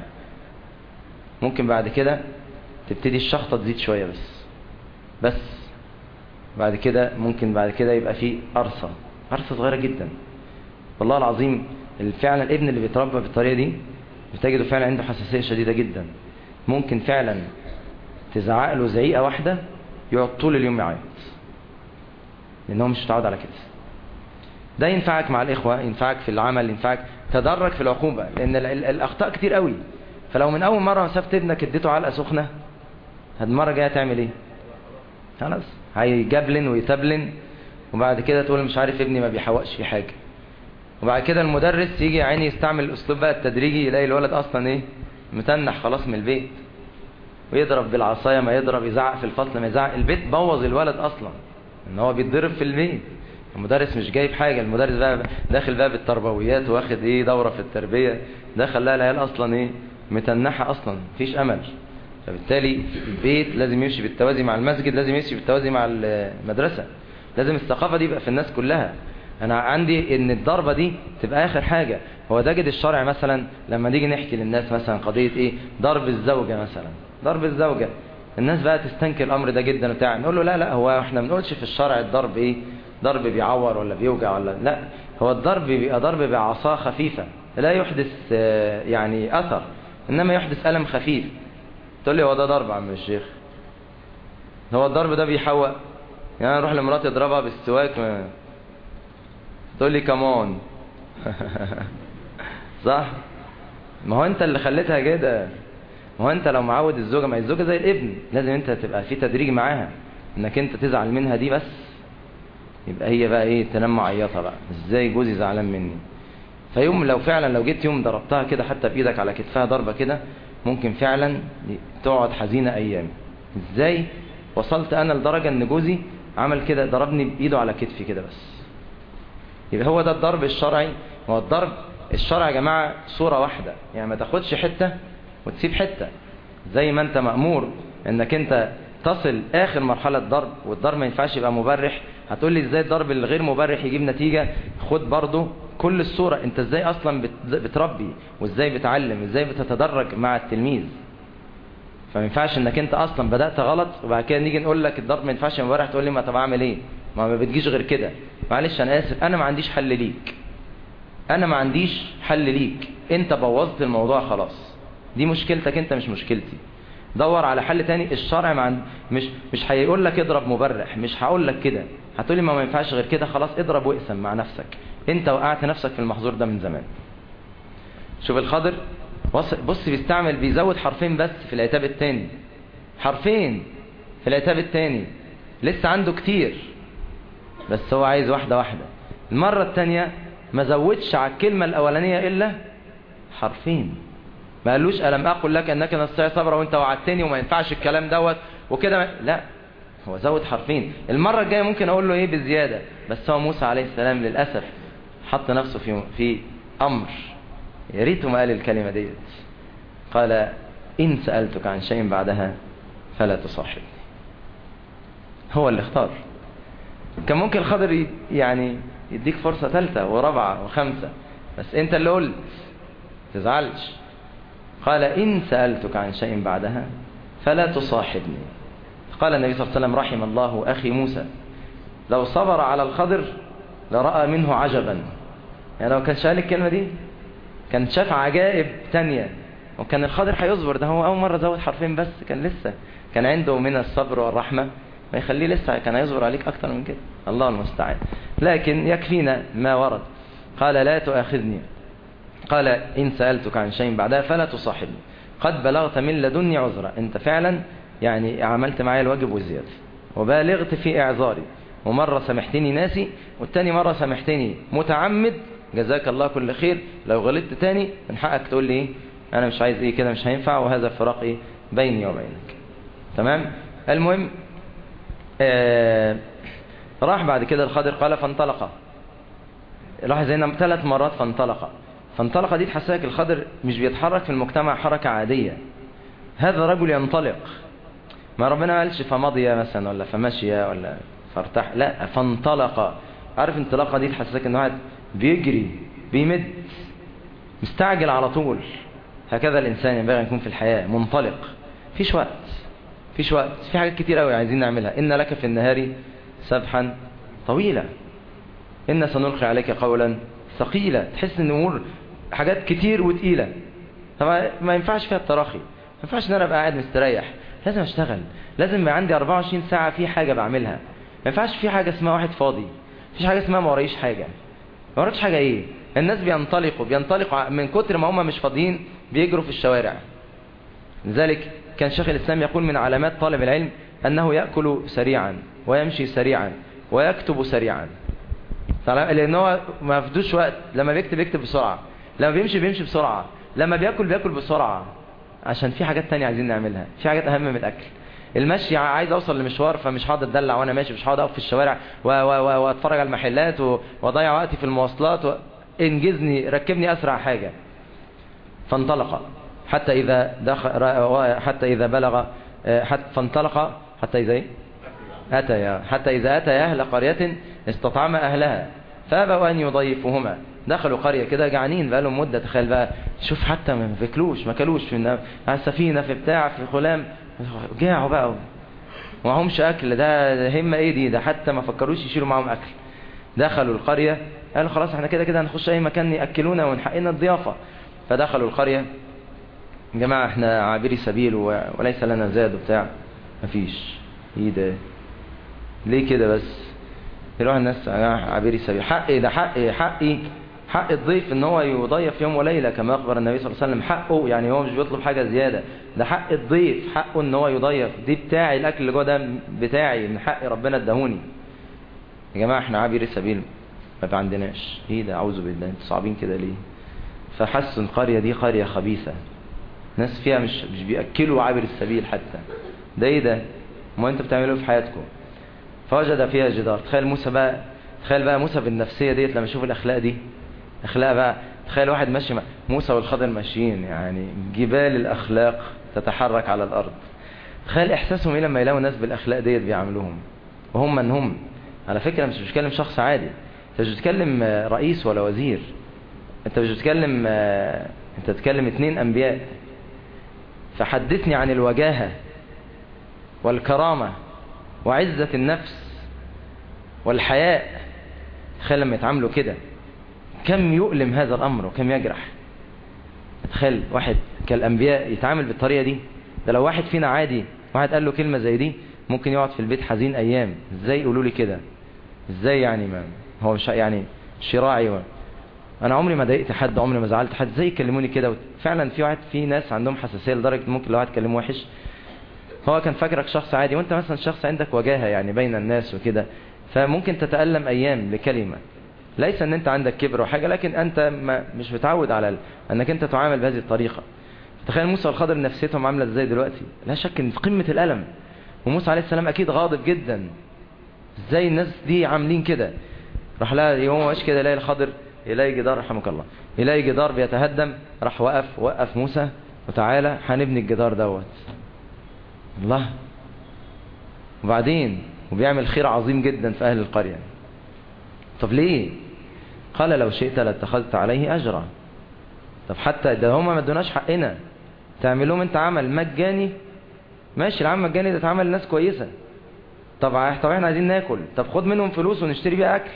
ممكن بعد كده تبتدي الشخطه تزيد شويه بس بس بعد كده ممكن بعد كده يبقى في قرصه قرصه صغيره جدا والله العظيم فعلا الابن اللي بيتربى بالطريقه دي بتجده فعلا عنده حساسيه شديده جدا ممكن فعلا تزعق له زعيقه واحده يقعد طول اليوم يعيط لان هو مش متعود على كده ده ينفعك مع الاخوه ينفعك في العمل ينفعك تدرج في العقوبه لان الاخطاء كتير قوي فلو من اول مره مسافه ابنك اديته علقه سخنه المره الجايه تعمل ايه خلاص هيجبلن ويتبلن وبعد كده تقول مش عارف ابني ما بيحوقش في حاجه وبعد كده المدرس يجي يا عيني يستعمل الاسلوب بقى التدريجي يلاقي الولد اصلا ايه متنح خلاص من البيت ويضرب بالعصايه ما يضرب يزعق في الفصل ما يزعق البيت بوظ الولد اصلا ان هو بيتضرب في البيت المدرس مش جايب حاجة المدرس بقى داخل بقى بالتربويات واخد ايه دورة في التربية ده خلاها العيال اصلا ايه متنحة اصلا مفيش امل فبالتالي البيت لازم يمشي بالتوازي مع المسجد لازم يمشي بالتوازي مع المدرسة لازم الثقافة دي يبقى في الناس كلها انا عندي ان الضربة دي تبقى اخر حاجة هو ده جد الشرع مثلا لما نيجي نحكي للناس مثلا قضية ايه ضرب الزوجة مثلا ضرب الزوجة الناس بقى تستنكر الامر ده جدا وبتاع نقول له لا لا هو احنا ما بنقولش في الشرع الضرب ايه ضرب بيعور ولا بيوجع ولا لا هو الضرب بيبقى ضرب بعصا خفيفة لا يحدث يعني اثر انما يحدث الم خفيف تقول لي هو ده ضرب عم الشيخ هو الضرب ده بيحوق يعني اروح لمراتي اضربها بالسواك تقول لي كمان صح ما هو انت اللي خليتها كده ما هو انت لو معود الزوجه ما الزوجه زي الابن لازم انت تبقى في تدريج معاها انك انت تزعل منها دي بس يبقى هي بقى ايه تنام معيطه بقى ازاي جوزي زعلان مني فيوم لو فعلا لو جيت يوم ضربتها كده حتى بايدك على كتفها ضربه كده ممكن فعلا تقعد حزينه ايام ازاي وصلت انا لدرجه ان جوزي عمل كده ضربني بايده على كتفي كده بس يبقى هو ده الضرب الشرعي هو الضرب الشرع يا جماعه صوره واحده يعني ما تاخدش حته وتسيب حته زي ما انت مامور انك انت تصل اخر مرحله ضرب والضرب ما ينفعش يبقى مبرح هتقول لي ازاي الضرب الغير مبرح يجيب نتيجه خد برضه كل الصوره انت ازاي اصلا بتربي وازاي بتعلم ازاي بتتدرج مع التلميذ فما ينفعش انك انت اصلا بدات غلط وبعد كده نيجي نقول لك الضرب ما ينفعش مبرح تقول لي ما طب اعمل ايه ما ما بتجيش غير كده معلش انا اسف انا ما عنديش حل ليك انا ما عنديش حل ليك انت بوظت الموضوع خلاص دي مشكلتك انت مش مشكلتي دور على حل تاني الشرع مع مش مش هيقول لك اضرب مبرح مش هقول لك كده هتقول لي ما, ما ينفعش غير كده خلاص اضرب واقسم مع نفسك انت وقعت نفسك في المحظور ده من زمان شوف الخضر بص بيستعمل بيزود حرفين بس في العتاب التاني حرفين في العتاب التاني لسه عنده كتير بس هو عايز واحدة واحدة المرة التانية ما زودش على الكلمة الأولانية إلا حرفين ما قالوش ألم أقل لك أنك نستطيع صبرا وأنت وعدتني وما ينفعش الكلام دوت وكده ما... لا هو زود حرفين المرة الجاية ممكن أقول له إيه بزيادة بس هو موسى عليه السلام للأسف حط نفسه في في أمر يا ريته ما قال الكلمة ديت قال إن سألتك عن شيء بعدها فلا تصاحبني هو اللي اختار كان ممكن الخضر يعني يديك فرصة ثالثة ورابعة وخمسة بس انت اللي قلت تزعلش قال إن سألتك عن شيء بعدها فلا تصاحبني قال النبي صلى الله عليه وسلم رحم الله أخي موسى لو صبر على الخضر لرأى منه عجبا يعني لو كان شال الكلمة دي كان شاف عجائب تانية وكان الخضر هيصبر ده هو أول مرة زود حرفين بس كان لسه كان عنده من الصبر والرحمة ما يخليه لسه كان هيصبر عليك أكتر من كده الله المستعان لكن يكفينا ما ورد قال لا تؤاخذني قال إن سألتك عن شيء بعدها فلا تصاحبني قد بلغت من لدني عذرا أنت فعلا يعني عملت معايا الواجب والزيادة وبالغت في إعذاري ومرة سامحتني ناسي والتاني مرة سامحتني متعمد جزاك الله كل خير لو غلطت تاني من حقك تقول لي ايه انا مش عايز ايه كده مش هينفع وهذا الفراق ايه بيني وبينك تمام المهم آه راح بعد كده الخضر قال فانطلق راح زينا ثلاث مرات فانطلق فانطلق دي تحسسك الخضر مش بيتحرك في المجتمع حركة عادية هذا رجل ينطلق ما ربنا ما قالش فمضي مثلا ولا فمشي ولا فارتاح لا فانطلق عارف انطلاقه دي تحسسك ان واحد بيجري بيمد مستعجل على طول هكذا الانسان ينبغي ان يكون في الحياه منطلق فيش وقت فيش وقت في حاجات كتير قوي عايزين نعملها ان لك في النهار سبحا طويلا ان سنلقي عليك قولا ثقيلا تحس ان امور حاجات كتير وتقيله طبعا ما ينفعش فيها التراخي ما ينفعش ان انا ابقى قاعد مستريح لازم اشتغل لازم يبقى عندي 24 ساعه في حاجه بعملها ما ينفعش في حاجه اسمها واحد فاضي مفيش حاجه اسمها ما ورايش حاجه ما وراكش حاجه ايه الناس بينطلقوا بينطلقوا من كتر ما هم مش فاضيين بيجروا في الشوارع لذلك كان شيخ الاسلام يقول من علامات طالب العلم انه ياكل سريعا ويمشي سريعا ويكتب سريعا لان هو ما فيدوش وقت لما بيكتب يكتب بسرعه لما بيمشي بيمشي بسرعه لما بياكل بياكل بسرعه عشان في حاجات تانية عايزين نعملها في حاجات اهم من الاكل المشي عايز اوصل لمشوار فمش هقعد اتدلع وانا ماشي مش هقعد اقف في الشوارع واتفرج على المحلات واضيع وقتي في المواصلات و... انجزني ركبني اسرع حاجه فانطلق حتى اذا دخل حتى اذا بلغ حتى فانطلق حتى اذا ايه اتى حتى اذا اتى اهل قريه استطعم اهلها فابوا ان يضيفوهما دخلوا قرية كده جعانين بقى لهم مدة تخيل بقى شوف حتى ما فكلوش ما كلوش في على السفينة في بتاع في خلام جاعوا بقى ومعهمش اكل ده همة ايه دي ده حتى ما فكروش يشيلوا معاهم اكل دخلوا القرية قالوا خلاص احنا كده كده هنخش اي مكان ياكلونا ونحقنا الضيافة فدخلوا القرية جماعة احنا عابري سبيل وليس لنا زاد وبتاع مفيش ايه ده ليه كده بس يروح الناس عابري سبيل حقي ده حقي حقي حق الضيف ان هو يضيف يوم وليله كما اخبر النبي صلى الله عليه وسلم حقه يعني هو مش بيطلب حاجه زياده ده حق الضيف حقه ان هو يضيف دي بتاعي الاكل اللي جوه ده بتاعي من حق ربنا اداهوني يا جماعه احنا عابر السبيل ما عندناش ايه ده اعوذ بالله انتوا صعبين كده ليه فحسوا القريه دي قريه خبيثه ناس فيها مش مش بياكلوا عابر السبيل حتى ده ايه ده ما انتوا بتعملوا في حياتكم فوجد فيها جدار تخيل موسى بقى تخيل بقى موسى بالنفسيه ديت لما يشوف الاخلاق دي اخلاق بقى تخيل واحد ماشي موسى والخضر ماشيين يعني جبال الاخلاق تتحرك على الارض تخيل احساسهم ايه لما يلاقوا ناس بالاخلاق ديت بيعاملوهم وهم من هم على فكره مش بتكلم شخص عادي انت مش بتتكلم رئيس ولا وزير انت مش بتتكلم انت بتتكلم اتنين انبياء فحدثني عن الوجاهه والكرامه وعزه النفس والحياء تخيل لما يتعاملوا كده كم يؤلم هذا الأمر وكم يجرح تخيل واحد كالأنبياء يتعامل بالطريقة دي ده لو واحد فينا عادي واحد قال له كلمة زي دي ممكن يقعد في البيت حزين أيام ازاي يقولوا لي كده ازاي يعني ما هو مش يعني شراعي و... انا عمري ما ضايقت حد عمري ما زعلت حد ازاي يكلموني كده فعلا في واحد في ناس عندهم حساسيه لدرجه ممكن لو واحد كلمه وحش هو كان فاكرك شخص عادي وانت مثلا شخص عندك وجاهه يعني بين الناس وكده فممكن تتألم ايام لكلمه ليس ان انت عندك كبر وحاجة لكن انت ما مش متعود على ال... انك انت تعامل بهذه الطريقة تخيل موسى والخضر نفسيتهم عاملة ازاي دلوقتي لا شك ان في قمة الالم وموسى عليه السلام اكيد غاضب جدا ازاي الناس دي عاملين كده راح لها يوم ماشي كده يلاقي الخضر يلاقي جدار رحمك الله يلاقي جدار بيتهدم راح وقف وقف موسى وتعالى هنبني الجدار دوت الله وبعدين وبيعمل خير عظيم جدا في اهل القرية طب ليه قال لو شئت لاتخذت عليه اجرا طب حتى ده هما ما ادوناش حقنا تعملهم انت عمل مجاني ماشي العمل المجاني ده اتعمل لناس كويسة طب طب احنا عايزين ناكل طب خد منهم فلوس ونشتري بيها اكل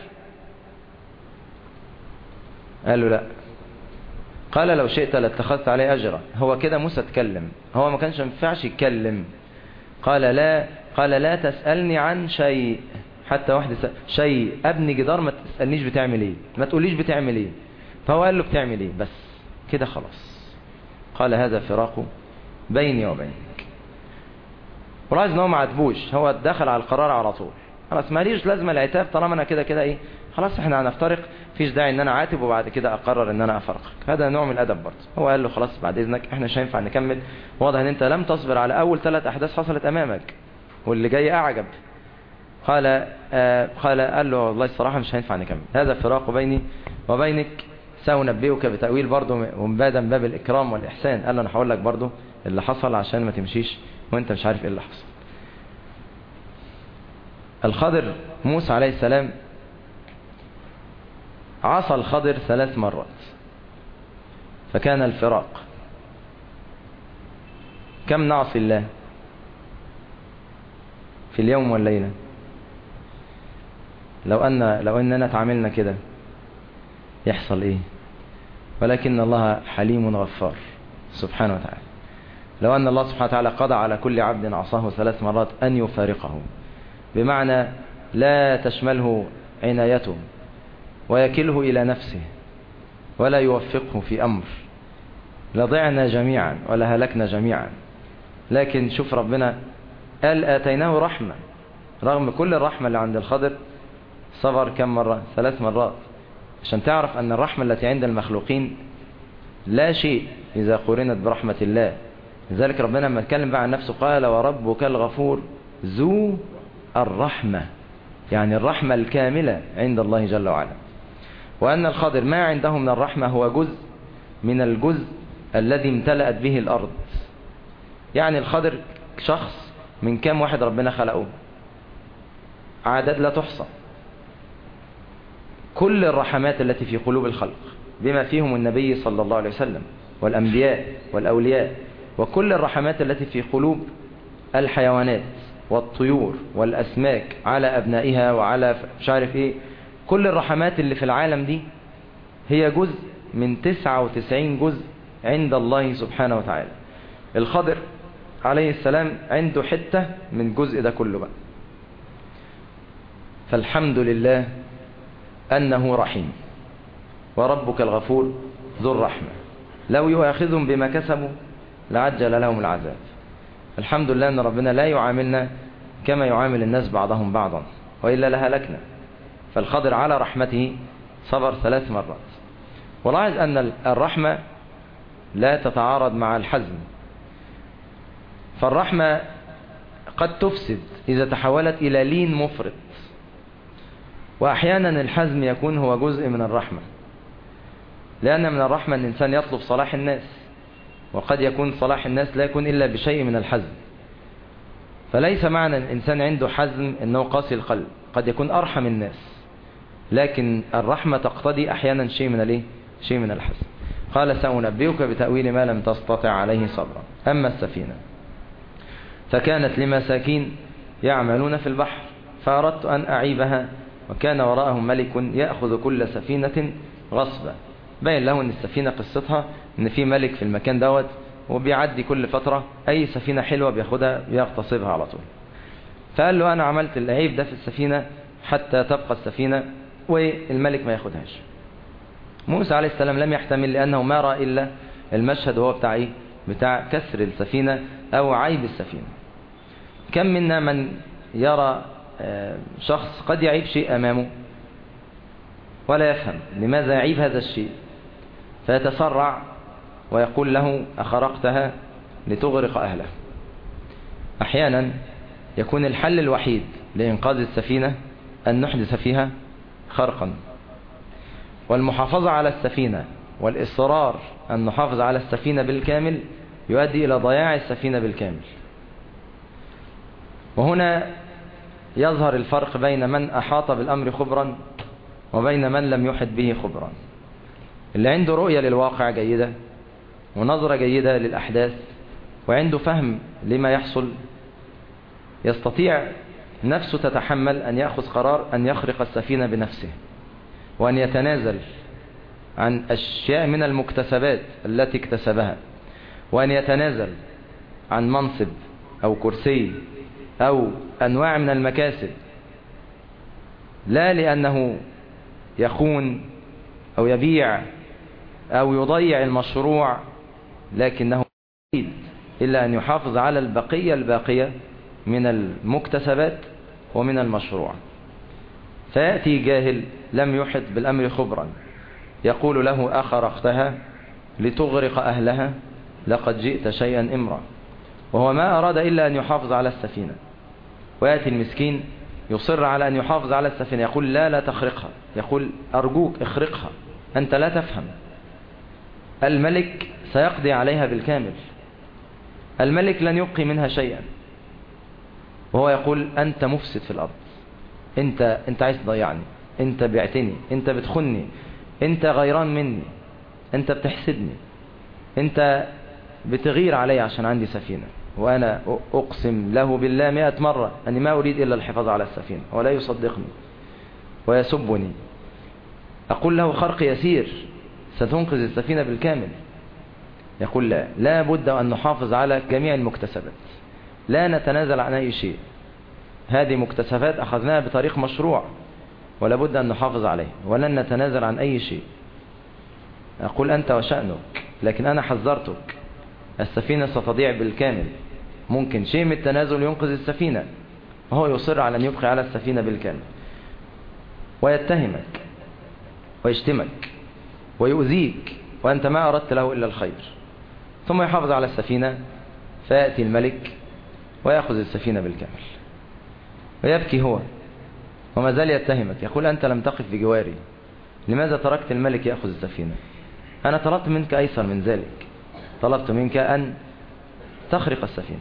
قال له لا قال لو شئت لاتخذت عليه اجرا هو كده موسى اتكلم هو ما كانش ينفعش يتكلم قال لا قال لا تسألني عن شيء حتى واحد سأل شيء ابني جدار ما تسألنيش بتعمل ايه ما تقوليش بتعمل ايه فهو قال له بتعمل ايه بس كده خلاص قال هذا فراق بيني وبينك ولاحظ ان هو ما عاتبوش هو دخل على القرار على طول خلاص ماليش لازمه العتاب طالما انا كده كده ايه خلاص احنا هنفترق فيش داعي ان انا عاتب وبعد كده اقرر ان انا افرقك هذا نوع من الادب برضه هو قال له خلاص بعد اذنك احنا مش هينفع نكمل واضح ان انت لم تصبر على اول ثلاث احداث حصلت امامك واللي جاي اعجب قال آه قال قال له والله الصراحه مش هينفع نكمل هذا فراق بيني وبينك سأنبئك بتأويل برضه ومن باب باب الإكرام والإحسان قال له أنا هقول لك برضه اللي حصل عشان ما تمشيش وأنت مش عارف إيه اللي حصل الخضر موسى عليه السلام عصى الخضر ثلاث مرات فكان الفراق كم نعصي الله في اليوم والليلة لو أن لو أننا تعاملنا كده يحصل إيه ولكن الله حليم غفار سبحانه وتعالى لو أن الله سبحانه وتعالى قضى على كل عبد عصاه ثلاث مرات أن يفارقه بمعنى لا تشمله عنايته ويكله إلى نفسه ولا يوفقه في أمر لضعنا جميعا ولا هلكنا جميعا لكن شوف ربنا قال آتيناه رحمة رغم كل الرحمة اللي عند الخضر صبر كم مرة ثلاث مرات عشان تعرف أن الرحمة التي عند المخلوقين لا شيء إذا قرنت برحمة الله لذلك ربنا لما اتكلم بقى عن نفسه قال وربك الغفور ذو الرحمة يعني الرحمة الكاملة عند الله جل وعلا وأن الخضر ما عنده من الرحمة هو جزء من الجزء الذي امتلأت به الأرض يعني الخضر شخص من كام واحد ربنا خلقه عدد لا تحصى كل الرحمات التي في قلوب الخلق بما فيهم النبي صلى الله عليه وسلم والأنبياء والأولياء وكل الرحمات التي في قلوب الحيوانات والطيور والأسماك على أبنائها وعلى مش عارف إيه كل الرحمات اللي في العالم دي هي جزء من 99 جزء عند الله سبحانه وتعالى الخضر عليه السلام عنده حتة من جزء ده كله بقى فالحمد لله أنه رحيم وربك الغفور ذو الرحمة لو يؤاخذهم بما كسبوا لعجل لهم العذاب الحمد لله أن ربنا لا يعاملنا كما يعامل الناس بعضهم بعضا وإلا لهلكنا فالخضر على رحمته صبر ثلاث مرات ولاحظ أن الرحمة لا تتعارض مع الحزم فالرحمة قد تفسد إذا تحولت إلى لين مفرط وأحيانا الحزم يكون هو جزء من الرحمة لأن من الرحمة أن الإنسان يطلب صلاح الناس وقد يكون صلاح الناس لا يكون إلا بشيء من الحزم فليس معنى الإنسان عنده حزم أنه قاسي القلب قد يكون أرحم الناس لكن الرحمة تقتضي أحيانا شيء من الايه شيء من الحزم قال سأنبئك بتأويل ما لم تستطع عليه صبرا أما السفينة فكانت لمساكين يعملون في البحر فأردت أن أعيبها وكان وراءهم ملك يأخذ كل سفينة غصبا باين له أن السفينة قصتها أن في ملك في المكان دوت وبيعدي كل فترة أي سفينة حلوة بياخدها بيغتصبها على طول فقال له أنا عملت العيب ده في السفينة حتى تبقى السفينة والملك ما ياخدهاش موسى عليه السلام لم يحتمل لأنه ما رأى إلا المشهد وهو بتاع إيه؟ بتاع كسر السفينة أو عيب السفينة كم منا من يرى شخص قد يعيب شيء أمامه ولا يفهم لماذا يعيب هذا الشيء فيتسرع ويقول له أخرقتها لتغرق أهله أحيانا يكون الحل الوحيد لإنقاذ السفينة أن نحدث فيها خرقا والمحافظة على السفينة والإصرار أن نحافظ على السفينة بالكامل يؤدي إلى ضياع السفينة بالكامل وهنا يظهر الفرق بين من أحاط بالأمر خبرا وبين من لم يحط به خبرا اللي عنده رؤية للواقع جيدة ونظرة جيدة للأحداث وعنده فهم لما يحصل يستطيع نفسه تتحمل أن يأخذ قرار أن يخرق السفينة بنفسه وأن يتنازل عن أشياء من المكتسبات التي اكتسبها وأن يتنازل عن منصب أو كرسي أو أنواع من المكاسب لا لأنه يخون أو يبيع أو يضيع المشروع لكنه يريد إلا أن يحافظ على البقية الباقية من المكتسبات ومن المشروع فيأتي جاهل لم يحط بالأمر خبرا يقول له أخرقتها لتغرق أهلها لقد جئت شيئا إمرا وهو ما أراد إلا أن يحافظ على السفينة ويأتي المسكين يصر على أن يحافظ على السفينة يقول لا لا تخرقها يقول أرجوك اخرقها أنت لا تفهم الملك سيقضي عليها بالكامل الملك لن يبقي منها شيئا وهو يقول أنت مفسد في الأرض أنت, أنت عايز تضيعني أنت بعتني أنت بتخني أنت غيران مني أنت بتحسدني أنت بتغير علي عشان عندي سفينة وأنا أقسم له بالله مئة مرة أني ما أريد إلا الحفاظ على السفينة ولا يصدقني ويسبني أقول له خرق يسير ستنقذ السفينة بالكامل يقول لا لا بد أن نحافظ على جميع المكتسبات لا نتنازل عن أي شيء هذه مكتسبات أخذناها بطريق مشروع ولا بد أن نحافظ عليه ولن نتنازل عن أي شيء أقول أنت وشأنك لكن أنا حذرتك السفينة ستضيع بالكامل ممكن شيء من التنازل ينقذ السفينة وهو يصر على أن يبقي على السفينة بالكامل ويتهمك ويشتمك ويؤذيك وأنت ما أردت له إلا الخير ثم يحافظ على السفينة فيأتي الملك ويأخذ السفينة بالكامل ويبكي هو وما زال يتهمك يقول أنت لم تقف بجواري لماذا تركت الملك يأخذ السفينة أنا طلبت منك أيسر من ذلك طلبت منك أن تخرق السفينة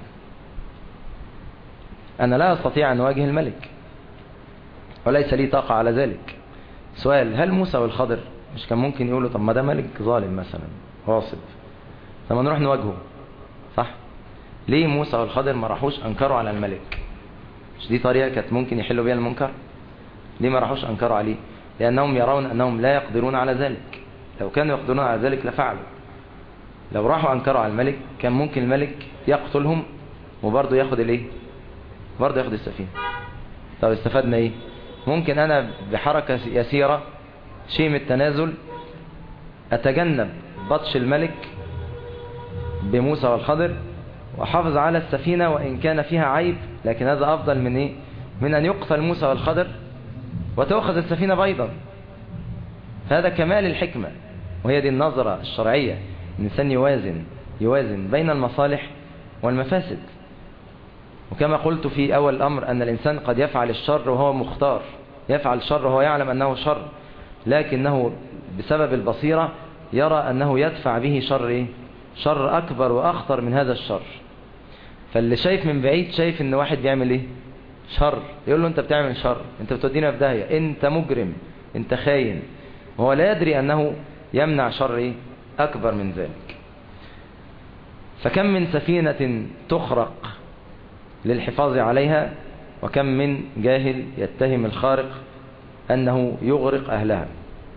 أنا لا أستطيع أن أواجه الملك وليس لي طاقة على ذلك سؤال هل موسى والخضر مش كان ممكن يقولوا طب ما ده ملك ظالم مثلا غاصب طب ما نروح نواجهه صح ليه موسى والخضر ما راحوش أنكروا على الملك مش دي طريقة كانت ممكن يحلوا بيها المنكر ليه ما راحوش أنكروا عليه لأنهم يرون أنهم لا يقدرون على ذلك لو كانوا يقدرون على ذلك لفعلوا لو راحوا أنكروا على الملك كان ممكن الملك يقتلهم وبرضه ياخد الايه برضه ياخد السفينة طب استفدنا ايه ممكن انا بحركة يسيرة شيء من التنازل اتجنب بطش الملك بموسى والخضر وحافظ على السفينة وإن كان فيها عيب لكن هذا أفضل من إيه؟ من أن يقتل موسى والخضر وتأخذ السفينة بيضا هذا كمال الحكمة وهي دي النظرة الشرعية الإنسان يوازن يوازن بين المصالح والمفاسد وكما قلت في أول الأمر أن الإنسان قد يفعل الشر وهو مختار يفعل الشر وهو يعلم أنه شر لكنه بسبب البصيرة يرى أنه يدفع به شر إيه؟ شر أكبر وأخطر من هذا الشر فاللي شايف من بعيد شايف ان واحد بيعمل ايه شر يقول له انت بتعمل شر انت بتودينا في داهيه انت مجرم انت خاين وهو لا يدري انه يمنع شر ايه اكبر من ذلك فكم من سفينة تخرق للحفاظ عليها وكم من جاهل يتهم الخارق أنه يغرق أهلها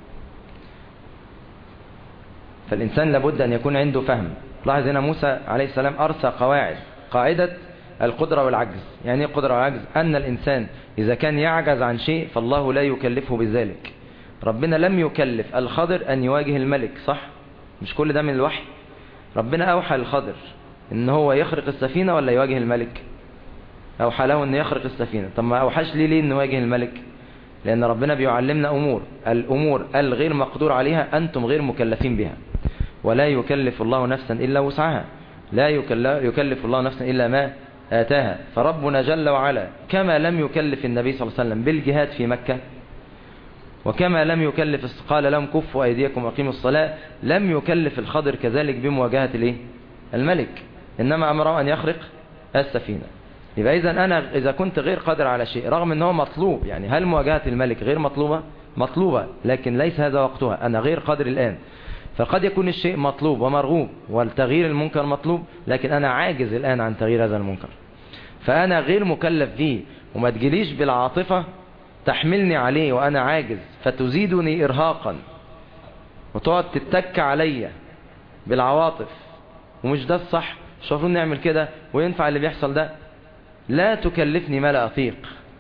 فالإنسان لابد أن يكون عنده فهم لاحظ هنا موسى عليه السلام أرسى قواعد قاعدة القدرة والعجز يعني ايه القدرة والعجز أن الإنسان إذا كان يعجز عن شيء فالله لا يكلفه بذلك ربنا لم يكلف الخضر أن يواجه الملك صح مش كل ده من الوحي ربنا أوحى للخضر إن هو يخرق السفينة ولا يواجه الملك أوحى له أن يخرق السفينة طب ما أوحاش ليه ليه أن يواجه الملك لأن ربنا بيعلمنا أمور الأمور الغير مقدور عليها أنتم غير مكلفين بها ولا يكلف الله نفسا إلا وسعها لا يكلف الله نفسا إلا ما آتاها فربنا جل وعلا كما لم يكلف النبي صلى الله عليه وسلم بالجهاد في مكة وكما لم يكلف قال لهم كفوا أيديكم وأقيموا الصلاة لم يكلف الخضر كذلك بمواجهة الايه الملك إنما أمره أن يخرق السفينة يبقى إذا أنا إذا كنت غير قادر على شيء رغم أنه مطلوب يعني هل مواجهة الملك غير مطلوبة مطلوبة لكن ليس هذا وقتها أنا غير قادر الآن فقد يكون الشيء مطلوب ومرغوب والتغيير المنكر مطلوب لكن أنا عاجز الآن عن تغيير هذا المنكر فأنا غير مكلف به وما تجيليش بالعاطفة تحملني عليه وأنا عاجز فتزيدني إرهاقا وتقعد تتك عليا بالعواطف ومش ده الصح مش المفروض نعمل كده وينفع اللي بيحصل ده لا تكلفني ما لا أطيق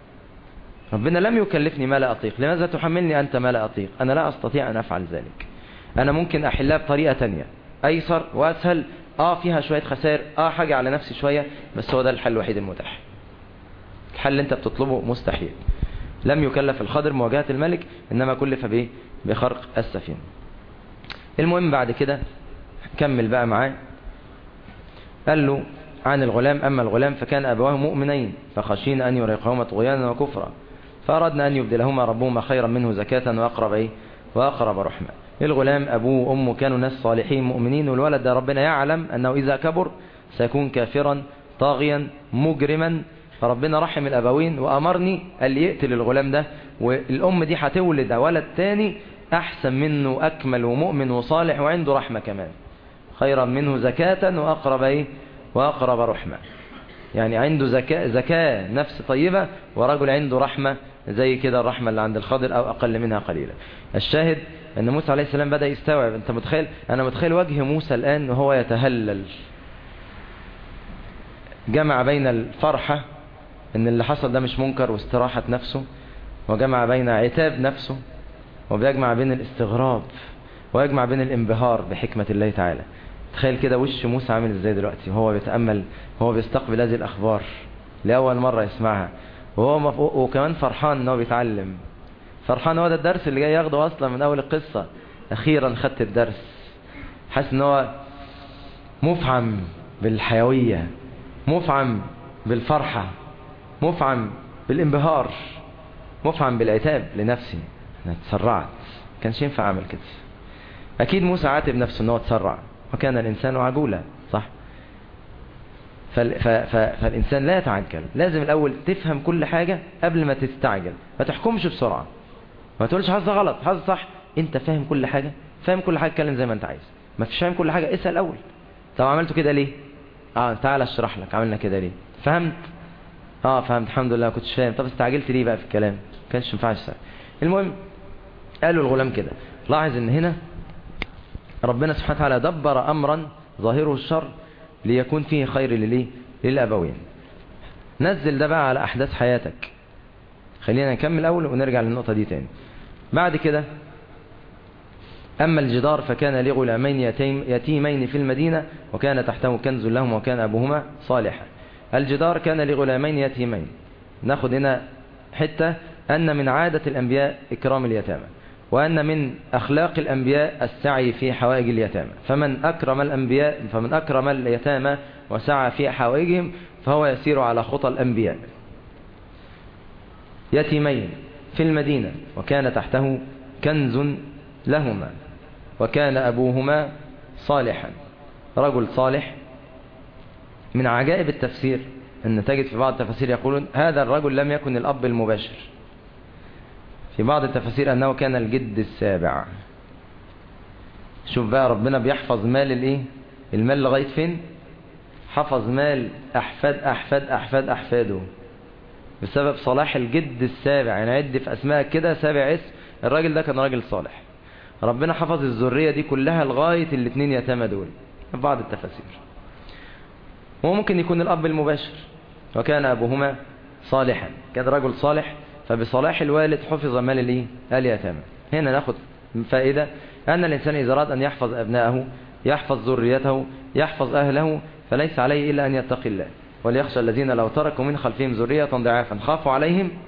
ربنا لم يكلفني ما لا أطيق لماذا تحملني أنت ما لا أطيق أنا لا أستطيع أن أفعل ذلك أنا ممكن أحلها بطريقة تانية أيسر وأسهل آه فيها شوية خسائر آه حاجة على نفسي شوية بس هو ده الحل الوحيد المتاح الحل اللي أنت بتطلبه مستحيل لم يكلف الخضر مواجهة الملك إنما كلف به بخرق السفينة المهم بعد كده كمل بقى معاه قال له عن الغلام أما الغلام فكان أبواه مؤمنين فخشينا أن يريقهما طغيانا وكفرا فأردنا أن يبدلهما ربهما خيرا منه زكاة وأقرب إيه وأقرب رحمة الغلام أبوه وأمه كانوا ناس صالحين مؤمنين والولد ده ربنا يعلم أنه إذا كبر سيكون كافرا طاغيا مجرما فربنا رحم الأبوين وأمرني قال لي يقتل الغلام ده والأم دي هتولد ولد تاني أحسن منه أكمل ومؤمن وصالح وعنده رحمة كمان خيرا منه زكاة وأقرب إيه وأقرب رحمة يعني عنده زكاة, زكاة نفس طيبة ورجل عنده رحمة زي كده الرحمة اللي عند الخضر أو أقل منها قليلا الشاهد أن موسى عليه السلام بدأ يستوعب أنت متخيل أنا متخيل وجه موسى الآن وهو يتهلل جمع بين الفرحة أن اللي حصل ده مش منكر واستراحة نفسه وجمع بين عتاب نفسه وبيجمع بين الاستغراب ويجمع بين الانبهار بحكمة الله تعالى تخيل كده وش موسى عامل ازاي دلوقتي وهو بيتأمل وهو بيستقبل هذه الأخبار لأول مرة يسمعها وهو مف... وكمان فرحان ان هو بيتعلم فرحان هو ده الدرس اللي جاي ياخده اصلا من اول القصة اخيرا خدت الدرس حاسس ان هو مفعم بالحيوية مفعم بالفرحة مفعم بالانبهار مفعم بالعتاب لنفسي انا اتسرعت كانش ينفع اعمل كده اكيد موسى عاتب نفسه ان هو اتسرع وكان الانسان عجولا صح فال... ف... ف... فالإنسان لا يتعجل لازم الأول تفهم كل حاجة قبل ما تستعجل ما تحكمش بسرعة ما تقولش حظ غلط حظ صح انت فاهم كل حاجة فاهم كل حاجة اتكلم زي ما انت عايز ما فيش فاهم كل حاجة اسأل الأول طب عملته كده ليه اه تعال اشرح لك عملنا كده ليه فهمت اه فهمت الحمد لله كنتش فاهم طب استعجلت ليه بقى في الكلام كانش ينفعش المهم قالوا الغلام كده لاحظ ان هنا ربنا سبحانه وتعالى دبر امرا ظاهره الشر ليكون فيه خير لليه للأبوين نزل ده بقى على أحداث حياتك خلينا نكمل أول ونرجع للنقطة دي تاني بعد كده أما الجدار فكان لغلامين يتيم يتيمين في المدينة وكان تحته كنز لهم وكان أبوهما صالحا الجدار كان لغلامين يتيمين ناخد هنا حتة أن من عادة الأنبياء إكرام اليتامى وأن من أخلاق الأنبياء السعي في حوائج اليتامى فمن أكرم الأنبياء فمن أكرم اليتامى وسعى في حوائجهم فهو يسير على خطى الأنبياء يتيمين في المدينة وكان تحته كنز لهما وكان أبوهما صالحا رجل صالح من عجائب التفسير أن تجد في بعض التفاسير يقولون هذا الرجل لم يكن الأب المباشر في بعض التفاسير أنه كان الجد السابع شوف بقى ربنا بيحفظ مال الايه المال لغاية فين حفظ مال أحفاد أحفاد أحفاد أحفاده بسبب صلاح الجد السابع يعني عد في أسماء كده سابع اسم الراجل ده كان راجل صالح ربنا حفظ الذرية دي كلها لغاية الاثنين يتامى دول في بعض التفاسير وممكن يكون الأب المباشر وكان أبوهما صالحا كان رجل صالح فبصلاح الوالد حفظ مال الايه اليتامى هنا ناخد فائدة أن الإنسان إذا أراد أن يحفظ أبنائه يحفظ ذريته يحفظ أهله فليس عليه إلا أن يتقي الله وليخشى الذين لو تركوا من خلفهم ذرية ضعافا خافوا عليهم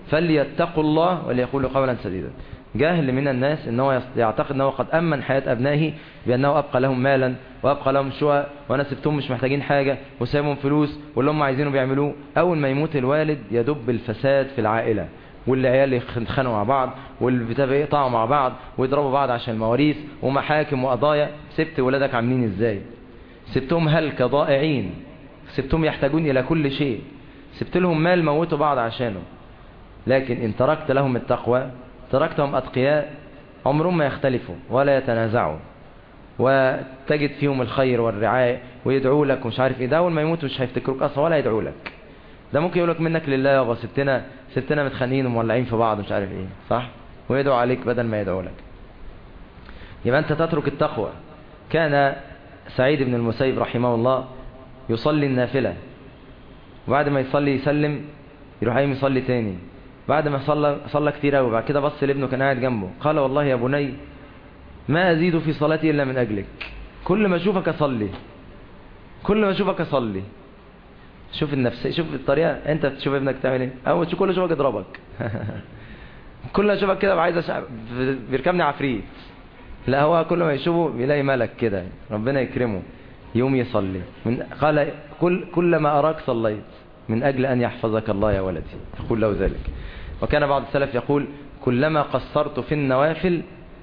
فليتقوا الله وليقولوا قولا سديدا جاهل من الناس ان هو يعتقد ان هو قد امن حياه ابنائه بانه ابقى لهم مالا وابقى لهم شقق وانا سبتهم مش محتاجين حاجه وسايبهم فلوس واللي هم عايزينه بيعملوه اول ما يموت الوالد يدب الفساد في العائله والعيال يتخانقوا مع بعض والبتاع يقطعوا مع بعض ويضربوا بعض عشان المواريث ومحاكم وقضايا سبت ولادك عاملين ازاي سبتهم هلكة ضائعين سبتهم يحتاجون الى كل شيء سبت لهم مال موتوا بعض عشانه لكن ان تركت لهم التقوى تركتهم اتقياء عمرهم ما يختلفوا ولا يتنازعوا وتجد فيهم الخير والرعاية ويدعوا لك ومش عارف ايه ده اول ما يموتوا مش هيفتكروك اصلا ولا يدعوا لك ده ممكن يقولك منك لله يابا سبتنا سبتنا متخانقين ومولعين في بعض مش عارف ايه صح ويدعو عليك بدل ما يدعو لك يبقى انت تترك التقوى كان سعيد بن المسيب رحمه الله يصلي النافلة وبعد ما يصلي يسلم يروح قايم يصلي تاني بعد ما صلى صلى كتير قوي بعد كده بص لابنه كان قاعد جنبه قال والله يا بني ما ازيد في صلاتي الا من اجلك كل ما اشوفك اصلي كل ما اشوفك اصلي شوف النفس شوف الطريقه انت بتشوف ابنك تعمل ايه اول كل ما اشوفك اضربك كل ما اشوفك كده عايز أشعب بيركبني عفريت لا هو كل ما يشوفه بيلاقي ملك كده ربنا يكرمه يوم يصلي من قال كل كلما اراك صليت من اجل ان يحفظك الله يا ولدي يقول له ذلك وكان بعض السلف يقول كلما قصرت في النوافل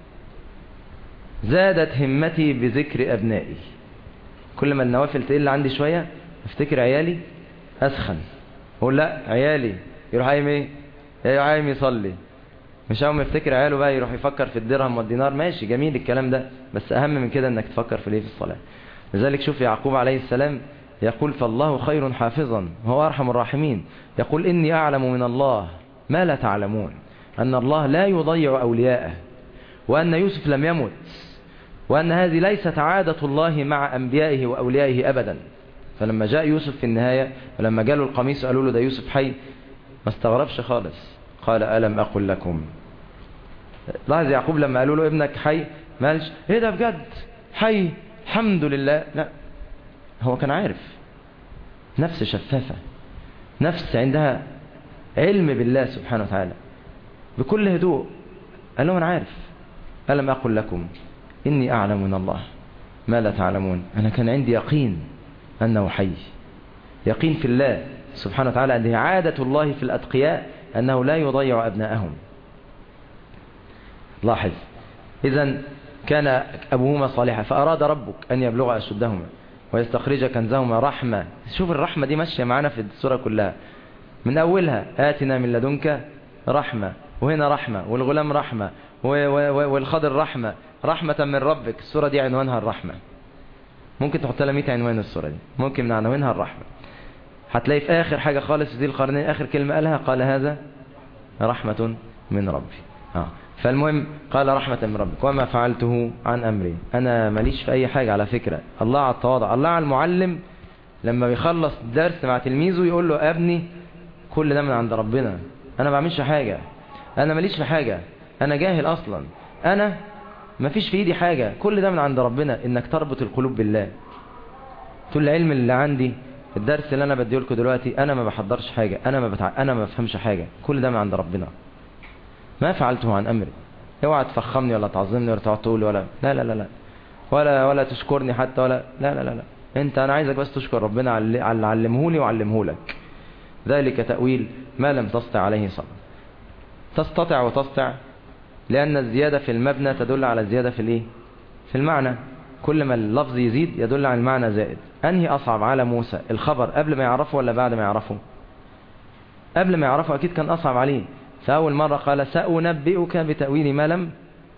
زادت همتي بذكر ابنائي كل ما النوافل تقل عندي شويه افتكر عيالي اسخن اقول لا عيالي يروح قايم ايه يروح قايم يصلي مش اول ما يفتكر عياله بقى يروح يفكر في الدرهم والدينار ماشي جميل الكلام ده بس اهم من كده انك تفكر في الايه في الصلاه لذلك شوف يعقوب عليه السلام يقول فالله خير حافظا وهو ارحم الراحمين يقول اني اعلم من الله ما لا تعلمون ان الله لا يضيع اولياءه وان يوسف لم يمت وان هذه ليست عاده الله مع انبيائه واوليائه ابدا فلما جاء يوسف في النهايه ولما جاله القميص قالوا له ده يوسف حي ما استغربش خالص قال ألم أقل لكم لاحظ يعقوب لما قالوا له ابنك حي ما قالش ايه ده بجد حي الحمد لله لا هو كان عارف نفس شفافة نفس عندها علم بالله سبحانه وتعالى بكل هدوء قال لهم انا عارف ألم أقل لكم إني أعلم من الله ما لا تعلمون أنا كان عندي يقين أنه حي يقين في الله سبحانه وتعالى أنه عادة الله في الأتقياء أنه لا يضيع أبناءهم لاحظ إذا كان أبوهما صالحا فأراد ربك أن يبلغ أشدهما ويستخرج كنزهما رحمة شوف الرحمة دي ماشية معنا في السورة كلها من أولها آتنا من لدنك رحمة وهنا رحمة والغلام رحمة والخضر رحمة رحمة من ربك السورة دي عنوانها الرحمة ممكن تحط لها 100 عنوان السورة دي ممكن من عنوانها الرحمة هتلاقي في آخر حاجة خالص في ذي القرنين آخر كلمة قالها قال هذا رحمة من ربي آه. فالمهم قال رحمة من ربك وما فعلته عن أمري أنا ماليش في أي حاجة على فكرة الله على التواضع الله على المعلم لما بيخلص درس مع تلميذه يقول له ابني كل ده من عند ربنا أنا ما بعملش حاجة أنا ماليش في حاجة أنا جاهل أصلا أنا ما فيش في إيدي حاجة كل ده من عند ربنا إنك تربط القلوب بالله تقول العلم اللي عندي الدرس اللي انا بديه لكم دلوقتي انا ما بحضرش حاجة انا ما بتع... انا ما بفهمش حاجة كل ده من عند ربنا ما فعلته عن امري اوعى تفخمني ولا تعظمني ولا تقعد تقول ولا لا لا لا لا ولا ولا تشكرني حتى ولا لا لا لا, لا. انت انا عايزك بس تشكر ربنا على اللي علمه لي وعلمه لك ذلك تأويل ما لم تستطع عليه صبر تستطع وتستطع لأن الزيادة في المبنى تدل على الزيادة في الايه في المعنى كل ما اللفظ يزيد يدل على المعنى زائد أنهي أصعب على موسى الخبر قبل ما يعرفه ولا بعد ما يعرفه قبل ما يعرفه أكيد كان أصعب عليه فأول مرة قال سأنبئك بتأويل ما لم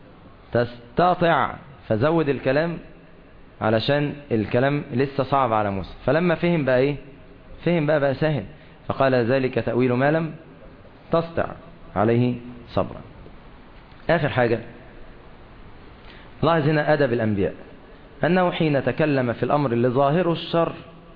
تستطع فزود الكلام علشان الكلام لسه صعب على موسى فلما فهم بقى ايه فهم بقى بقى سهل فقال ذلك تأويل ما لم تستطع عليه صبرا آخر حاجة لاحظ هنا أدب الأنبياء أنه حين تكلم في الأمر اللي ظاهره الشر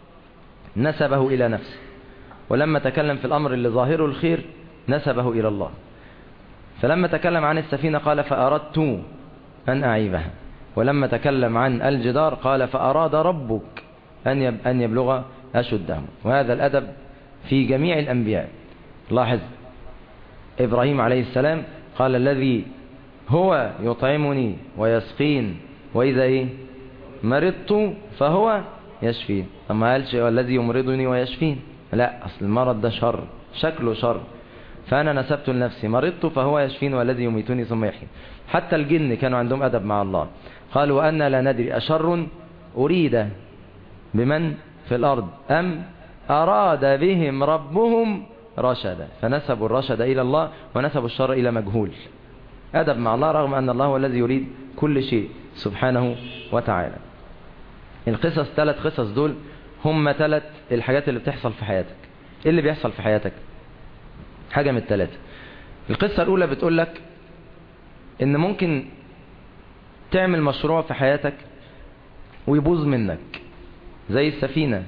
نسبه إلى نفسه ولما تكلم في الأمر اللي ظاهره الخير نسبه إلى الله فلما تكلم عن السفينة قال فأردت أن أعيبها ولما تكلم عن الجدار قال فأراد ربك أن أن يبلغ أشدهم وهذا الأدب في جميع الأنبياء لاحظ إبراهيم عليه السلام قال الذي هو يطعمني ويسقين وإذا إيه مرضت فهو يشفين أما قالش الذي يمرضني ويشفين لا أصل المرض ده شر شكله شر فأنا نسبت لنفسي مرضت فهو يشفين والذي يميتني ثم يحيي حتى الجن كانوا عندهم أدب مع الله قالوا أن لا ندري أشر أريد بمن في الأرض أم أراد بهم ربهم رشدا فنسبوا الرشد إلى الله ونسبوا الشر إلى مجهول أدب مع الله رغم أن الله هو الذي يريد كل شيء سبحانه وتعالى القصص ثلاث قصص دول هم ثلاث الحاجات اللي بتحصل في حياتك ايه اللي بيحصل في حياتك حاجة من الثلاثة القصة الأولى بتقول لك إن ممكن تعمل مشروع في حياتك ويبوظ منك زي السفينة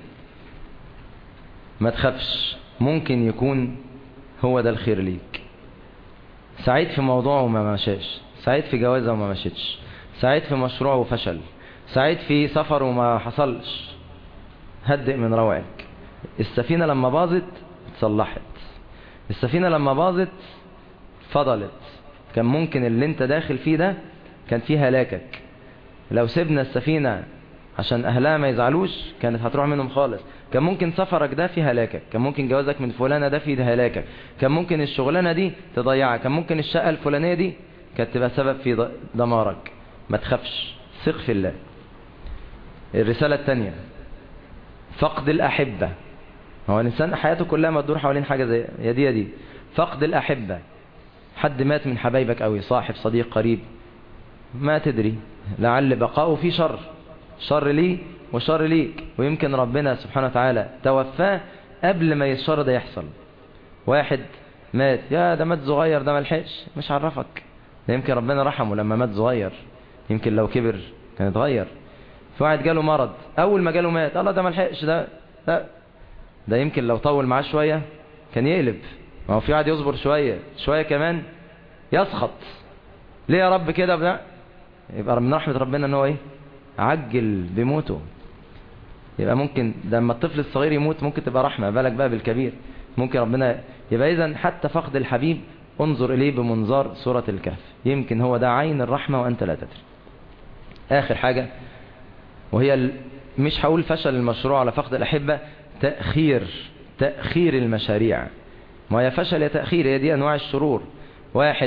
ما تخافش ممكن يكون هو ده الخير ليك سعيد في موضوع وما مشاش سعيد في جوازة وما مشيتش سعيد في مشروع وفشل سعيد في سفر وما حصلش هدئ من روعك السفينة لما باظت اتصلحت السفينة لما باظت فضلت كان ممكن اللي انت داخل فيه ده كان فيه هلاكك لو سيبنا السفينة عشان اهلها ما يزعلوش كانت هتروح منهم خالص كان ممكن سفرك ده فيه هلاكك كان ممكن جوازك من فلانة ده فيه هلاكك كان ممكن الشغلانة دي تضيعك كان ممكن الشقة الفلانية دي كانت تبقى سبب في دمارك ما تخافش ثق في الله الرسالة الثانية فقد الأحبة هو الإنسان حياته كلها ما تدور حوالين حاجة زي يا دي يا دي فقد الأحبة حد مات من حبايبك قوي صاحب صديق قريب ما تدري لعل بقاؤه في شر شر لي وشر ليك ويمكن ربنا سبحانه وتعالى توفاه قبل ما الشر ده يحصل واحد مات يا ده مات صغير ده ملحقش مش عرفك ده يمكن ربنا رحمه لما مات صغير يمكن لو كبر كان اتغير في واحد جاله مرض اول ما جاله مات الله ده ملحقش ده ده ده يمكن لو طول معاه شوية كان يقلب ما هو في واحد يصبر شوية شوية كمان يسخط ليه يا رب كده بقى يبقى من رحمة ربنا ان هو ايه عجل بموته يبقى ممكن ده لما الطفل الصغير يموت ممكن تبقى رحمة بالك بقى بالكبير ممكن ربنا يبقى اذا حتى فقد الحبيب انظر اليه بمنظار سورة الكهف يمكن هو ده عين الرحمة وانت لا تدري اخر حاجة وهي مش هقول فشل المشروع على فقد الأحبة تأخير تأخير المشاريع ما هي فشل يا تأخير هي دي أنواع الشرور واحد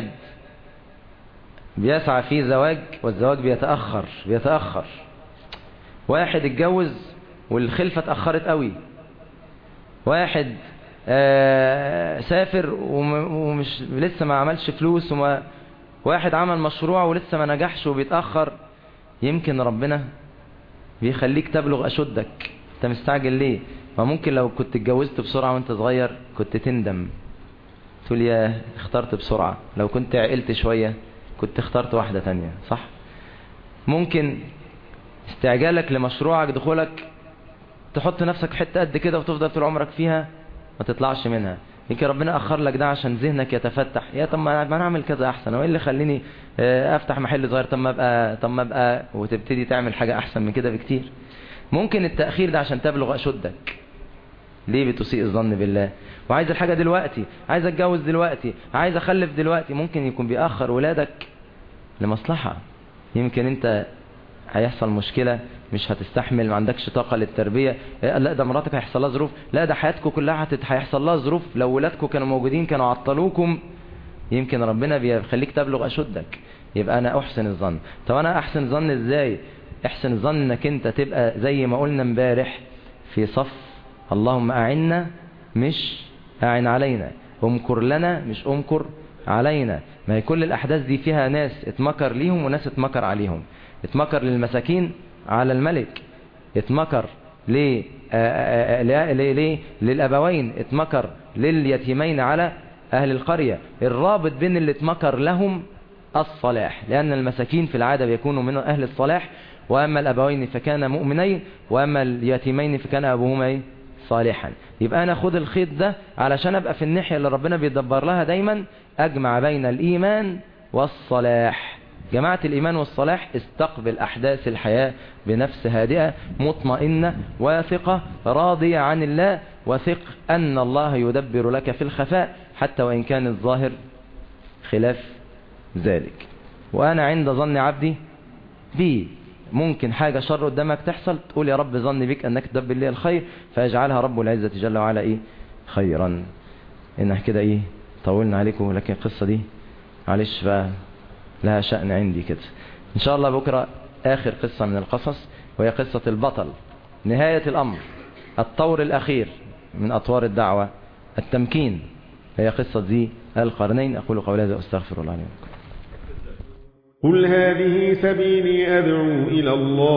بيسعى فيه زواج والزواج بيتأخر بيتأخر واحد اتجوز والخلفة اتأخرت قوي واحد آه سافر ومش لسه ما عملش فلوس وما واحد عمل مشروع ولسه ما نجحش وبيتأخر يمكن ربنا بيخليك تبلغ أشدك انت مستعجل ليه ما ممكن لو كنت اتجوزت بسرعة وانت صغير كنت تندم تقول يا اخترت بسرعة لو كنت عقلت شوية كنت اخترت واحدة تانية صح ممكن استعجالك لمشروعك دخولك تحط نفسك حتة قد كده وتفضل طول عمرك فيها ما تطلعش منها يمكن ربنا اخر لك ده عشان ذهنك يتفتح يا طب ما انا اعمل كذا احسن وايه اللي خليني افتح محل صغير طب ما ابقى طب ما ابقى وتبتدي تعمل حاجة احسن من كده بكتير ممكن التأخير ده عشان تبلغ اشدك ليه بتسيء الظن بالله وعايز الحاجة دلوقتي عايز اتجوز دلوقتي عايز اخلف دلوقتي ممكن يكون بيأخر ولادك لمصلحة يمكن انت هيحصل مشكلة مش هتستحمل ما عندكش طاقة للتربية لا ده مراتك هيحصل لها ظروف لا ده حياتكم كلها هيحصل لها ظروف لو ولادكم كانوا موجودين كانوا عطلوكم يمكن ربنا بيخليك تبلغ أشدك يبقى أنا أحسن الظن طب أنا أحسن الظن إزاي احسن الظن انك انت تبقى زي ما قلنا امبارح في صف اللهم أعنا مش أعن علينا امكر لنا مش امكر علينا ما هي كل الأحداث دي فيها ناس اتمكر ليهم وناس اتمكر عليهم اتمكر للمساكين على الملك اتمكر ليه ليه ليه للأبوين اتمكر لليتيمين على أهل القرية الرابط بين اللي اتمكر لهم الصلاح لأن المساكين في العادة بيكونوا من أهل الصلاح وأما الأبوين فكان مؤمنين وأما اليتيمين فكان أبوهما صالحا يبقى أنا خد الخيط ده علشان أبقى في الناحية اللي ربنا بيدبر لها دايما أجمع بين الإيمان والصلاح جماعة الإيمان والصلاح استقبل أحداث الحياة بنفس هادئة مطمئنة واثقة راضية عن الله وثق أن الله يدبر لك في الخفاء حتى وإن كان الظاهر خلاف ذلك وأنا عند ظن عبدي بي ممكن حاجة شر قدامك تحصل تقول يا رب ظني بك أنك تدبر لي الخير فيجعلها رب العزة جل وعلا إيه خيرا إنها كده إيه طولنا عليكم لكن القصة دي معلش بقى لها شأن عندي كده إن شاء الله بكرة آخر قصة من القصص وهي قصة البطل نهاية الأمر الطور الأخير من أطوار الدعوة التمكين هي قصة ذي القرنين أقول قولي هذا أستغفر الله لي ولكم قل هذه سبيلي أدعو إلى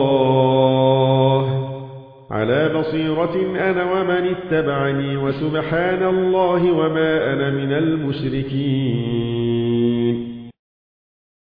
الله على بصيرة أنا ومن اتبعني وسبحان الله وما أنا من المشركين